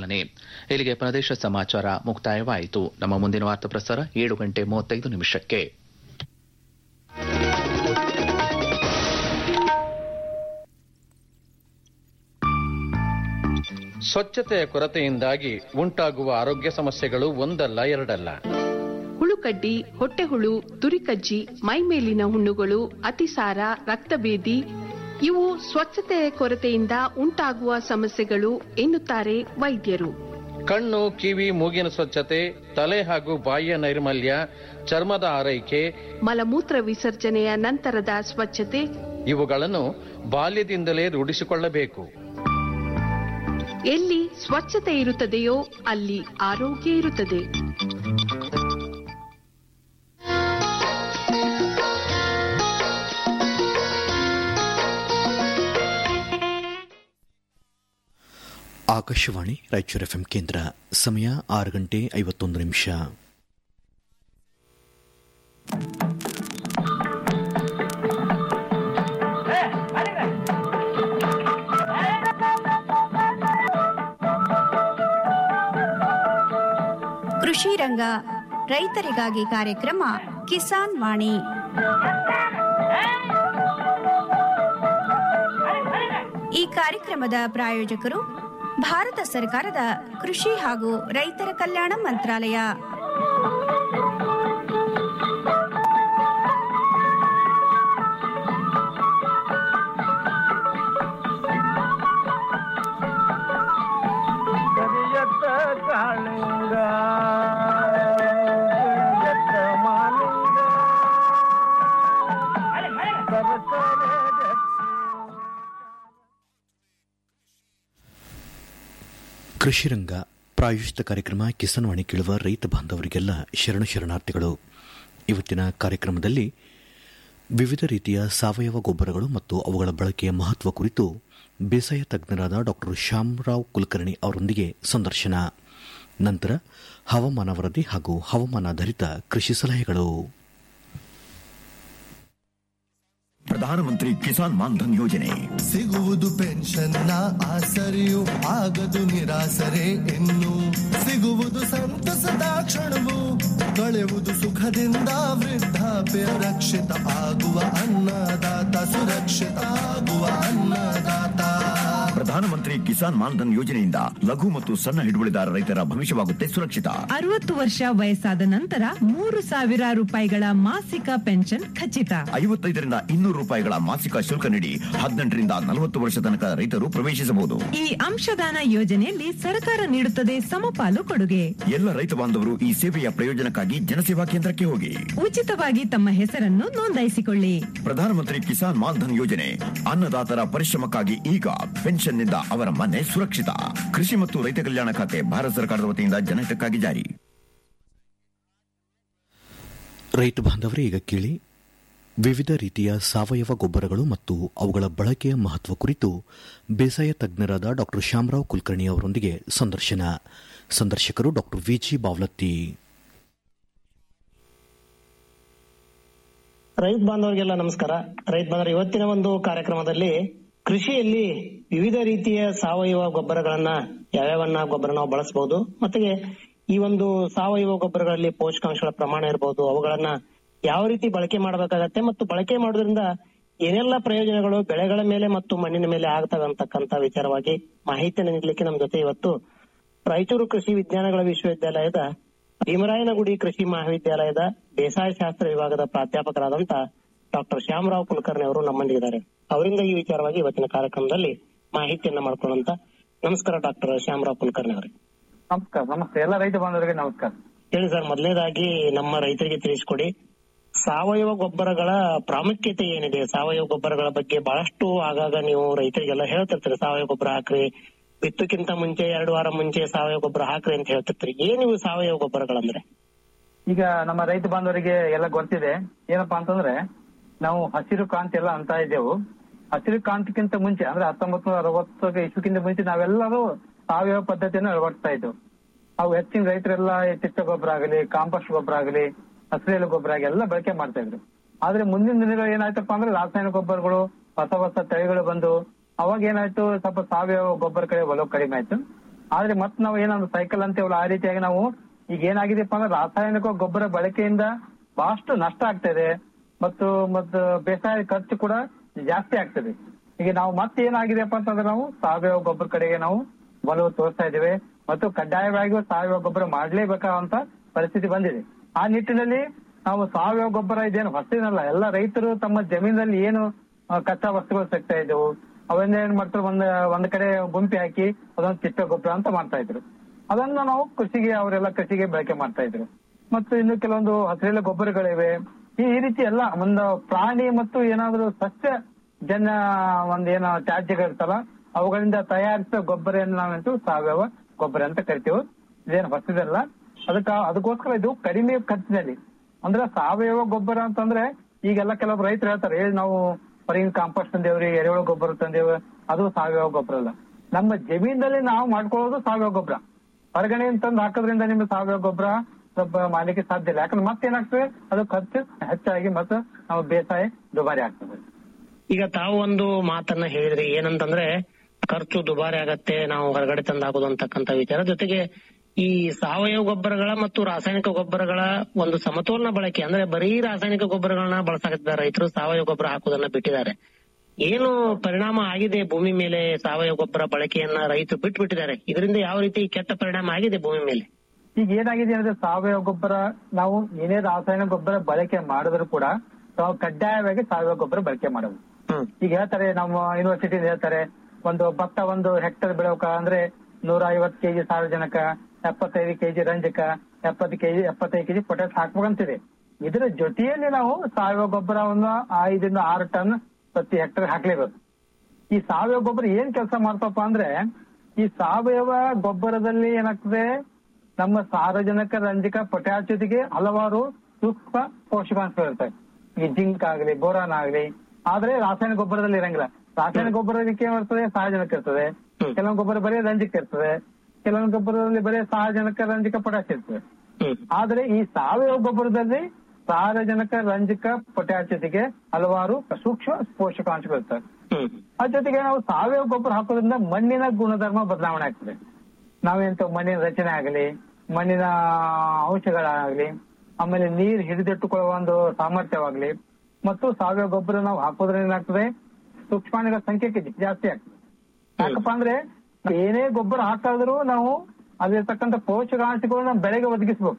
ಚಾಲನೆ ಇಲ್ಲಿಗೆ ಪ್ರದೇಶ ಸಮಾಚಾರ ಮುಕ್ತಾಯವಾಯಿತು ನಮ್ಮ ಮುಂದಿನ ವಾರ್ತಾ ಪ್ರಸಾರ ಏಳು ಗಂಟೆ ಮೂವತ್ತೈದು ನಿಮಿಷಕ್ಕೆ ಸ್ವಚ್ಛತೆಯ ಕೊರತೆಯಿಂದಾಗಿ ಉಂಟಾಗುವ ಆರೋಗ್ಯ ಸಮಸ್ಯೆಗಳು ಒಂದಲ್ಲ ಎರಡಲ್ಲ ಹುಳುಕಡ್ಡಿ ಹೊಟ್ಟೆಹುಳು ತುರಿಕಜ್ಜಿ ಮೈಮೇಲಿನ ಹುಣ್ಣುಗಳು ಅತಿಸಾರ ರಕ್ತಭೇದಿ ಇವು ಸ್ವಚ್ಛತೆಯ ಕೊರತೆಯಿಂದ ಉಂಟಾಗುವ ಸಮಸ್ಯೆಗಳು ಎನ್ನುತ್ತಾರೆ ವೈದ್ಯರು ಕಣ್ಣು ಕಿವಿ ಮೂಗಿನ ಸ್ವಚ್ಛತೆ ತಲೆ ಹಾಗೂ ಬಾಯಿಯ ನೈರ್ಮಲ್ಯ ಚರ್ಮದ ಆರೈಕೆ ಮಲಮೂತ್ರ ವಿಸರ್ಜನೆಯ ನಂತರದ ಸ್ವಚ್ಛತೆ ಇವುಗಳನ್ನು ಬಾಲ್ಯದಿಂದಲೇ ರೂಢಿಸಿಕೊಳ್ಳಬೇಕು ಎಲ್ಲಿ ಸ್ವಚ್ಛತೆ ಇರುತ್ತದೆಯೋ ಅಲ್ಲಿ ಆರೋಗ್ಯ ಇರುತ್ತದೆ ಆಕಾಶವಾಣಿ ರಾಯಚೂರು ಎಫ್ಎಂ ಕೇಂದ್ರ ಸಮಯ ಆರು ಗಂಟೆ ಐವತ್ತೊಂದು ನಿಮಿಷ ಕೃಷಿ ರಂಗ ರೈತರಿಗಾಗಿ ಕಾರ್ಯಕ್ರಮ ಕಿಸಾನ್ ವಾಣಿ ಈ ಕಾರ್ಯಕ್ರಮದ ಪ್ರಾಯೋಜಕರು ಭಾರತ ಸರ್ಕಾರದ ಕೃಷಿ ಹಾಗೂ ರೈತರ ಕಲ್ಯಾಣ ಮಂತ್ರಾಲಯ ಕರಿಯತ್ತ ಕಾಳಿಂಗ ಕರಿಯತ್ತ ಮಾಲಿಂಗ ಸರಸರ ಕೃಷಿ ರಂಗ ಪ್ರಾಯೋಜಿತ ಕಾರ್ಯಕ್ರಮ ಕಿಸಾನ್ ವಾಣಿ ಕೇಳುವ ರೈತ ಬಾಂಧವರಿಗೆಲ್ಲ ಶರಣು ಶರಣಾರ್ಥಿಗಳು ಇವತ್ತಿನ ಕಾರ್ಯಕ್ರಮದಲ್ಲಿ ವಿವಿಧ ರೀತಿಯ ಸಾವಯವ ಗೊಬ್ಬರಗಳು ಮತ್ತು ಅವುಗಳ ಬಳಕೆಯ ಮಹತ್ವ ಕುರಿತು ಬೇಸಾಯ ತಜ್ಞರಾದ ಡಾಕ್ಟರ್ ಶ್ಯಾಮರಾವ್ ಕುಲಕರ್ಣಿ ಅವರೊಂದಿಗೆ ಸಂದರ್ಶನ ನಂತರ ಹವಾಮಾನ ವರದಿ ಹಾಗೂ ಹವಾಮಾನಾಧಾರಿತ ಕೃಷಿ ಸಲಹೆಗಳು ಪ್ರಧಾನಮಂತ್ರಿ ಕಿಸಾನ್ ಮಾನ್ಧನ್ ಯೋಜನೆ ಸಿಗುವುದು ಪೆನ್ಷನ್ನ ಆಸರೆಯು ಆಗದು ನಿರಾಸರೆ ಇನ್ನು ಸಿಗುವುದು ಸಂತಸದ ಕ್ಷಣವು ಕಳೆಯುವುದು ಸುಖದಿಂದ ವೃದ್ಧಾಪ್ಯ ರಕ್ಷಿತ ಆಗುವ ಅನ್ನದಾತ ಸುರಕ್ಷಿತ ಆಗುವ ಅನ್ನದಾತ ಪ್ರಧಾನಮಂತ್ರಿ ಕಿಸಾನ್ ಮಾನ್ಧನ್ ಯೋಜನೆಯಿಂದ ಲಘು ಮತ್ತು ಸಣ್ಣ ಹಿಡುವಳಿದಾರ ರೈತರ ಭವಿಷ್ಯವಾಗುತ್ತೆ ಸುರಕ್ಷಿತ ಅರವತ್ತು ವರ್ಷ ವಯಸ್ಸಾದ ನಂತರ ಮೂರು ಸಾವಿರ ರೂಪಾಯಿಗಳ ಮಾಸಿಕ ಪೆನ್ಷನ್ ಖಚಿತ ಐವತ್ತೈದರಿಂದ ಇನ್ನೂರು ರೂಪಾಯಿಗಳ ಮಾಸಿಕ ಶುಲ್ಕ ನೀಡಿ ಹದಿನೆಂಟರಿಂದ ನಲವತ್ತು ವರ್ಷ ತನಕ ರೈತರು ಪ್ರವೇಶಿಸಬಹುದು ಈ ಅಂಶದಾನ ಯೋಜನೆಯಲ್ಲಿ ಸರ್ಕಾರ ನೀಡುತ್ತದೆ ಸಮಪಾಲು ಕೊಡುಗೆ ಎಲ್ಲ ರೈತ ಬಾಂಧವರು ಈ ಸೇವೆಯ ಪ್ರಯೋಜನಕ್ಕಾಗಿ ಜನಸೇವಾ ಕೇಂದ್ರಕ್ಕೆ ಹೋಗಿ ಉಚಿತವಾಗಿ ತಮ್ಮ ಹೆಸರನ್ನು ನೋಂದಾಯಿಸಿಕೊಳ್ಳಿ ಪ್ರಧಾನಮಂತ್ರಿ ಕಿಸಾನ್ ಮಾನ್ಧನ್ ಯೋಜನೆ ಅನ್ನದಾತರ ಪರಿಶ್ರಮಕ್ಕಾಗಿ ಈಗ ಪೆನ್ಷನ್ನಿಂದ ಅವರ ಮನೆ ಸುರಕ್ಷಿತ ಕೃಷಿ ಮತ್ತು ರೈತ ಕಲ್ಯಾಣ ಖಾತೆ ಭಾರತ ಸರ್ಕಾರದ ವತಿಯಿಂದ ಜನಹಿತಕ್ಕಾಗಿ ಜಾರಿ ರೈತ ಬಾಂಧವರೇ ಈಗ ಕೇಳಿ ವಿವಿಧ ರೀತಿಯ ಸಾವಯವ ಗೊಬ್ಬರಗಳು ಮತ್ತು ಅವುಗಳ ಬಳಕೆಯ ಮಹತ್ವ ಕುರಿತು ಬೇಸಾಯ ತಜ್ಞರಾದ ಡಾಕ್ಟರ್ ಶ್ಯಾಮರಾವ್ ಕುಲಕರ್ಣಿ ಅವರೊಂದಿಗೆ ಸಂದರ್ಶನ ಸಂದರ್ಶಕರು ಡಾಕ್ಟರ್ ವಿಜಿ ಬಾವ್ಲತ್ತಿ ರೈತ ಬಾಂಧವರಿಗೆಲ್ಲ ನಮಸ್ಕಾರ ರೈತ ಬಾಂಧವರು ಇವತ್ತಿನ ಒಂದು ಕಾರ್ಯಕ್ರಮದಲ್ಲಿ ಕೃಷಿಯಲ್ಲಿ ವಿವಿಧ ರೀತಿಯ ಸಾವಯವ ಗೊಬ್ಬರಗಳನ್ನ ಯಾವ್ಯಾವನ್ನ ಗೊಬ್ಬರ ನಾವು ಬಳಸಬಹುದು ಮತ್ತೆ ಈ ಒಂದು ಸಾವಯವ ಗೊಬ್ಬರಗಳಲ್ಲಿ ಪೋಷಕಾಂಶಗಳ ಪ್ರಮಾಣ ಇರಬಹುದು ಅವುಗಳನ್ನ ಯಾವ ರೀತಿ ಬಳಕೆ ಮಾಡಬೇಕಾಗತ್ತೆ ಮತ್ತು ಬಳಕೆ ಮಾಡೋದ್ರಿಂದ ಏನೆಲ್ಲ ಪ್ರಯೋಜನಗಳು ಬೆಳೆಗಳ ಮೇಲೆ ಮತ್ತು ಮಣ್ಣಿನ ಮೇಲೆ ಆಗ್ತವೆ ಅಂತಕ್ಕಂತ ವಿಚಾರವಾಗಿ ಮಾಹಿತಿಯನ್ನು ನೀಡಲಿಕ್ಕೆ ನಮ್ಮ ಜೊತೆ ಇವತ್ತು ರಾಯಚೂರು ಕೃಷಿ ವಿಜ್ಞಾನಗಳ ವಿಶ್ವವಿದ್ಯಾಲಯದ ಭೀಮರಾಯನಗುಡಿ ಕೃಷಿ ಮಹಾವಿದ್ಯಾಲಯದ ಬೇಸಾಯ ಶಾಸ್ತ್ರ ವಿಭಾಗದ ಪ್ರಾಧ್ಯಾಪಕರಾದಂತ ಡಾಕ್ಟರ್ ಶ್ಯಾಮರಾವ್ ಕುಲಕರ್ಣಿ ಅವರು ನಮ್ಮೊಂದಿಗಿದ್ದಾರೆ ಅವರಿಂದ ಈ ವಿಚಾರವಾಗಿ ಇವತ್ತಿನ ಕಾರ್ಯಕ್ರಮದಲ್ಲಿ ಮಾಹಿತಿಯನ್ನ ಮಾಡ್ಕೊಳ್ಳುವಂತ ನಮಸ್ಕಾರ ಡಾಕ್ಟರ್ ಶ್ಯಾಮರಾವ್ ಕುಲಕರ್ಣಿ ಅವರೇ ನಮಸ್ಕಾರ ನಮಸ್ತೆ ಎಲ್ಲ ರೈತ ಬಾಂಧವರಿಗೆ ನಮಸ್ಕಾರ ಹೇಳಿ ಸರ್ ಮೊದಲನೇದಾಗಿ ನಮ್ಮ ರೈತರಿಗೆ ತಿಳಿಸ್ಕೊಡಿ ಸಾವಯವ ಗೊಬ್ಬರಗಳ ಪ್ರಾಮುಖ್ಯತೆ ಏನಿದೆ ಸಾವಯವ ಗೊಬ್ಬರಗಳ ಬಗ್ಗೆ ಬಹಳಷ್ಟು ಆಗಾಗ ನೀವು ರೈತರಿಗೆಲ್ಲ ಹೇಳ್ತಿರ್ತೀರಿ ಸಾವಯವ ಗೊಬ್ಬರ ಹಾಕ್ರಿ ಬಿತ್ತಕ್ಕಿಂತ ಮುಂಚೆ ಎರಡು ವಾರ ಮುಂಚೆ ಸಾವಯವ ಗೊಬ್ಬರ ಹಾಕ್ರಿ ಅಂತ ಹೇಳ್ತಿರ್ತೀರಿ ಏನಿವು ಸಾವಯವ ಗೊಬ್ಬರಗಳಂದ್ರೆ ಈಗ ನಮ್ಮ ರೈತ ಬಾಂಧವರಿಗೆ ಎಲ್ಲ ಗೊತ್ತಿದೆ ಏನಪ್ಪಾ ಅಂತಂದ್ರೆ ನಾವು ಹಸಿರು ಕ್ರಾಂತಿ ಎಲ್ಲ ಅಂತ ಇದ್ದೆವು ಹಸಿರು ಕ್ರಾಂತಿಗಿಂತ ಮುಂಚೆ ಅಂದ್ರೆ ಹತ್ತೊಂಬತ್ ನೂರ ಅರವತ್ತು ಇಸ್ವಿಕ್ಕಿಂತ ಮುಂಚೆ ನಾವೆಲ್ಲರೂ ಸಾವಯವ ಪದ್ಧತಿಯನ್ನು ಅಳವಡಿಸ್ತಾ ಇದ್ವು ಅವು ಹೆಚ್ಚಿನ ರೈತರೆಲ್ಲ ಈ ತಿಟ್ಟ ಗೊಬ್ಬರ ಆಗಲಿ ಕಾಂಪೋಸ್ಟ್ ಗೊಬ್ಬರ ಆಗಲಿ ಹಸಿರೆಲೆ ಗೊಬ್ಬರ ಆಗಲಿ ಎಲ್ಲ ಬಳಕೆ ಮಾಡ್ತಾ ಇದ್ರು ಆದ್ರೆ ಮುಂದಿನ ದಿನಗಳು ಏನಾಯ್ತಪ್ಪ ಅಂದ್ರೆ ರಾಸಾಯನಿಕ ಗೊಬ್ಬರಗಳು ಹೊಸ ಹೊಸ ತಳಿಗಳು ಬಂದು ಅವಾಗ ಏನಾಯ್ತು ಸ್ವಲ್ಪ ಸಾವಯವ ಗೊಬ್ಬರ ಕಡೆ ಒಲವು ಕಡಿಮೆ ಆಯ್ತು ಆದ್ರೆ ಮತ್ತೆ ನಾವು ಏನೊಂದು ಸೈಕಲ್ ಅಂತೀವಲ್ಲ ಆ ರೀತಿಯಾಗಿ ನಾವು ಈಗ ಏನಾಗಿದೆಪ್ಪ ಅಂದ್ರೆ ರಾಸಾಯನಿಕ ಗೊಬ್ಬರ ಬಳಕೆಯಿಂದ ಬಹಳಷ್ಟು ನಷ್ಟ ಆಗ್ತಾ ಇದೆ ಮತ್ತು ಮತ್ತು ಬೇಸಾಯ ಖರ್ಚು ಕೂಡ ಜಾಸ್ತಿ ಆಗ್ತದೆ ಈಗ ನಾವು ಮತ್ತೆ ಏನಾಗಿದೆಪ್ಪ ಅಂತಂದ್ರೆ ನಾವು ಸಾವಯವ ಗೊಬ್ಬರ ಕಡೆಗೆ ನಾವು ಒಲವು ತೋರಿಸ್ತಾ ಇದ್ದೇವೆ ಮತ್ತು ಕಡ್ಡಾಯವಾಗಿ ಸಾವಯವ ಗೊಬ್ಬರ ಮಾಡ್ಲೇಬೇಕಾದಂತ ಪರಿಸ್ಥಿತಿ ಬಂದಿದೆ ಆ ನಿಟ್ಟಿನಲ್ಲಿ ನಾವು ಸಾವಯವ ಗೊಬ್ಬರ ಇದೇನು ಹೊಸದೇನಲ್ಲ ಎಲ್ಲ ರೈತರು ತಮ್ಮ ಜಮೀನಲ್ಲಿ ಏನು ಆ, ಕಚ್ಚಾ ವಸ್ತುಗಳು ಸಿಗ್ತಾ ಇದ್ದವು ಅವನ್ನ ಏನ್ ಮಾಡ್ತಾರೆ ಒಂದ್ ಒಂದ್ ಕಡೆ ಗುಂಪಿ ಹಾಕಿ ಅದೊಂದು ತಿಪ್ಪೆ ಗೊಬ್ಬರ ಅಂತ ಮಾಡ್ತಾ ಇದ್ರು ಅದನ್ನ ನಾವು ಕೃಷಿಗೆ ಅವರೆಲ್ಲ ಕೃಷಿಗೆ ಬಳಕೆ ಮಾಡ್ತಾ ಇದ್ರು ಮತ್ತು ಇನ್ನು ಕೆಲವೊಂದು ಹಸಿರೆಲೆ ಗೊಬ್ಬರಗಳಿವೆ ಈ ಈ ರೀತಿ ಎಲ್ಲ ಒಂದು ಪ್ರಾಣಿ ಮತ್ತು ಏನಾದ್ರು ಸಸ್ಯ ಜನ ಒಂದ್ ಏನೋ ತ್ಯಾಜ್ಯಗಳಿರ್ತಲ್ಲ ಅವುಗಳಿಂದ ತಯಾರಿಸಿದ ಗೊಬ್ಬರ ನಾವಂತೂ ಸಾವಯವ ಗೊಬ್ಬರ ಅಂತ ಕರಿತೀವಿ ಇದೇನು ಹೊಸದಲ್ಲ ಅದಕ್ಕ ಅದಕ್ಕೋಸ್ಕರ ಇದು ಕಡಿಮೆ ಖರ್ಚಿನಲ್ಲಿ ಅಂದ್ರೆ ಸಾವಯವ ಗೊಬ್ಬರ ಅಂತಂದ್ರೆ ಈಗೆಲ್ಲ ಕೆಲವು ರೈತರು ಹೇಳ್ತಾರೆ "ಏ, ನಾವು ಹೊರಗಿನ ಕಾಂಪೋಸ್ಟ್ ತಂದೇವ್ರಿ ಎರೆಹುಳು ಗೊಬ್ಬರ ತಂದೇವು ಅದು ಸಾವಯವ ಗೊಬ್ಬರ ಅಲ್ಲ ನಮ್ಮ ಜಮೀನಲ್ಲಿ ನಾವು ಮಾಡ್ಕೊಳ್ಳೋದು ಸಾವಯವ ಗೊಬ್ಬರ ಹೊರಗಡೆ ತಂದು ಹಾಕೋದ್ರಿಂದ ನಿಮ್ಗೆ ಸಾವಯವ ಗೊಬ್ಬರ ಸ್ವಲ್ಪ ಮಾಡ್ಲಿಕ್ಕೆ ಸಾಧ್ಯ ಇಲ್ಲ ಯಾಕಂದ್ರೆ ಮತ್ತೇನಾಗ್ತದೆ ಅದು ಖರ್ಚು ಹೆಚ್ಚಾಗಿ ಮತ್ತೆ ನಾವು ಬೇಸಾಯ ದುಬಾರಿ ಆಗ್ತದೆ ಈಗ ತಾವು ಒಂದು ಮಾತನ್ನ ಹೇಳಿದ್ರಿ ಏನಂತಂದ್ರೆ ಖರ್ಚು ದುಬಾರಿ ಆಗತ್ತೆ ನಾವು ಹೊರಗಡೆ ತಂದು ಹಾಕೋದು ಅಂತಕ್ಕಂತ ವಿಚಾರ ಜೊತೆಗೆ ಈ ಸಾವಯವ ಗೊಬ್ಬರಗಳ ಮತ್ತು ರಾಸಾಯನಿಕ ಗೊಬ್ಬರಗಳ ಒಂದು ಸಮತೋಲನ ಬಳಕೆ ಅಂದ್ರೆ ಬರೀ ರಾಸಾಯನಿಕ ಗೊಬ್ಬರಗಳನ್ನ ಬಳಸಾಕತ್ತಿದ್ದಾರೆ ರೈತರು ಸಾವಯವ ಗೊಬ್ಬರ ಹಾಕೋದನ್ನ ಬಿಟ್ಟಿದ್ದಾರೆ ಏನು ಪರಿಣಾಮ ಆಗಿದೆ ಭೂಮಿ ಮೇಲೆ ಸಾವಯವ ಗೊಬ್ಬರ ಬಳಕೆಯನ್ನ ರೈತರು ಬಿಟ್ಟು ಬಿಟ್ಟಿದ್ದಾರೆ ಇದರಿಂದ ಯಾವ ರೀತಿ ಕೆಟ್ಟ ಪರಿಣಾಮ ಆಗಿದೆ ಭೂಮಿ ಮೇಲೆ ಈಗ ಏನಾಗಿದೆ ಅಂದ್ರೆ ಸಾವಯವ ಗೊಬ್ಬರ ನಾವು ಏನೇ ರಾಸಾಯನಿಕ ಗೊಬ್ಬರ ಬಳಕೆ ಮಾಡಿದ್ರು ಕೂಡ ನಾವು ಕಡ್ಡಾಯವಾಗಿ ಸಾವಯವ ಗೊಬ್ಬರ ಬಳಕೆ ಮಾಡಬಹುದು ಈಗ ಹೇಳ್ತಾರೆ ನಮ್ಮ ಯೂನಿವರ್ಸಿಟಿ ಹೇಳ್ತಾರೆ ಒಂದು ಭತ್ತ ಒಂದು ಹೆಕ್ಟರ್ ಬೆಳೆಯೋಕ ಅಂದ್ರೆ ನೂರ ಐವತ್ತು ಕೆಜಿ ಸಾರಜನಕ ಎಪ್ಪತ್ತೈದು ಕೆಜಿ ರಂಜಕ ಎಪ್ಪತ್ತು ಕೆಜಿ ಎಪ್ಪತ್ತೈದು ಕೆಜಿ ಪೊಟ್ಯಾಸ್ ಹಾಕ್ಬೇಕಂತಿದೆ ಇದರ ಜೊತೆಯಲ್ಲಿ ನಾವು ಸಾವಯವ ಗೊಬ್ಬರವನ್ನು ಐದರಿಂದ ಆರು ಟನ್ ಪ್ರತಿ ಹೆಕ್ಟರ್ ಹಾಕ್ಲೇಬೇಕು ಈ ಸಾವಯವ ಗೊಬ್ಬರ ಏನ್ ಕೆಲಸ ಮಾಡ್ತಪ್ಪ ಅಂದ್ರೆ ಈ ಸಾವಯವ ಗೊಬ್ಬರದಲ್ಲಿ ಏನಾಗ್ತದೆ ನಮ್ಮ ಸಾರಜನಕ ರಂಜಕ ಪೊಟ್ಯಾಶ್ ಜೊತೆಗೆ ಹಲವಾರು ಸೂಕ್ಷ್ಮ ಪೋಷಕಾಂಶಗಳು ಇರ್ತವೆ ಈ ಜಿಂಕ್ ಆಗಲಿ ಬೋರಾನ್ ಆಗಲಿ ಆದ್ರೆ ರಾಸಾಯನಿಕ ಗೊಬ್ಬರದಲ್ಲಿ ಇರಂಗಿಲ್ಲ ರಾಸಾಯನಿಕ ಗೊಬ್ಬರದಕ್ಕೆ ಏನ್ ಇರ್ತದೆ ಸಾರಜನಕ ಇರ್ತದೆ ಕೆಲವೊಂದು ಗೊಬ್ಬರ ಬರೀ ರಂಜಕ ಇರ್ತದೆ ಕೆಲವೊಂದು ಗೊಬ್ಬರದಲ್ಲಿ ಬರೀ ಸಾರಜನಕ ರಂಜಕ ಪೊಟ್ಯಾಶ್ ಇರ್ತದೆ ಆದ್ರೆ ಈ ಸಾವಯವ ಗೊಬ್ಬರದಲ್ಲಿ ಸಾರಜನಕ ರಂಜಕ ಪೊಟ್ಯಾಶ್ ಜೊತೆಗೆ ಹಲವಾರು ಸೂಕ್ಷ್ಮ ಪೋಷಕಾಂಶಗಳು ಇರ್ತವೆ ಅದ್ರ ಜೊತೆಗೆ ನಾವು ಸಾವಯವ ಗೊಬ್ಬರ ಹಾಕೋದ್ರಿಂದ ಮಣ್ಣಿನ ಗುಣಧರ್ಮ ಬದಲಾವಣೆ ಆಗ್ತದೆ ನಾವೆಂತ ಮಣ್ಣಿನ ರಚನೆ ಆಗಲಿ ಮಣ್ಣಿನ ಅಂಶಗಳಾಗಲಿ ಆಮೇಲೆ ನೀರು ಹಿಡಿದಿಟ್ಟುಕೊಳ್ಳುವ ಒಂದು ಸಾಮರ್ಥ್ಯವಾಗ್ಲಿ ಮತ್ತು ಸಾವಯವ ಗೊಬ್ಬರ ನಾವು ಹಾಕೋದ್ರಿಂದ ಏನಾಗ್ತದೆ ಸೂಕ್ಷ್ಮಾಣುಗಳ ಸಂಖ್ಯೆ ಜ- ಜಾಸ್ತಿ ಆಗ್ತದೆ ಯಾಕಪ್ಪ ಅಂದ್ರೆ ಏನೇ ಗೊಬ್ಬರ ಹಾಕಿದ್ರು ನಾವು ಅಲ್ಲಿರ್ತಕ್ಕಂಥ ಪೋಷಕಾಂಶಗಳನ್ನ ಬೆಳೆಗೆ ಒದಗಿಸ್ಬೇಕು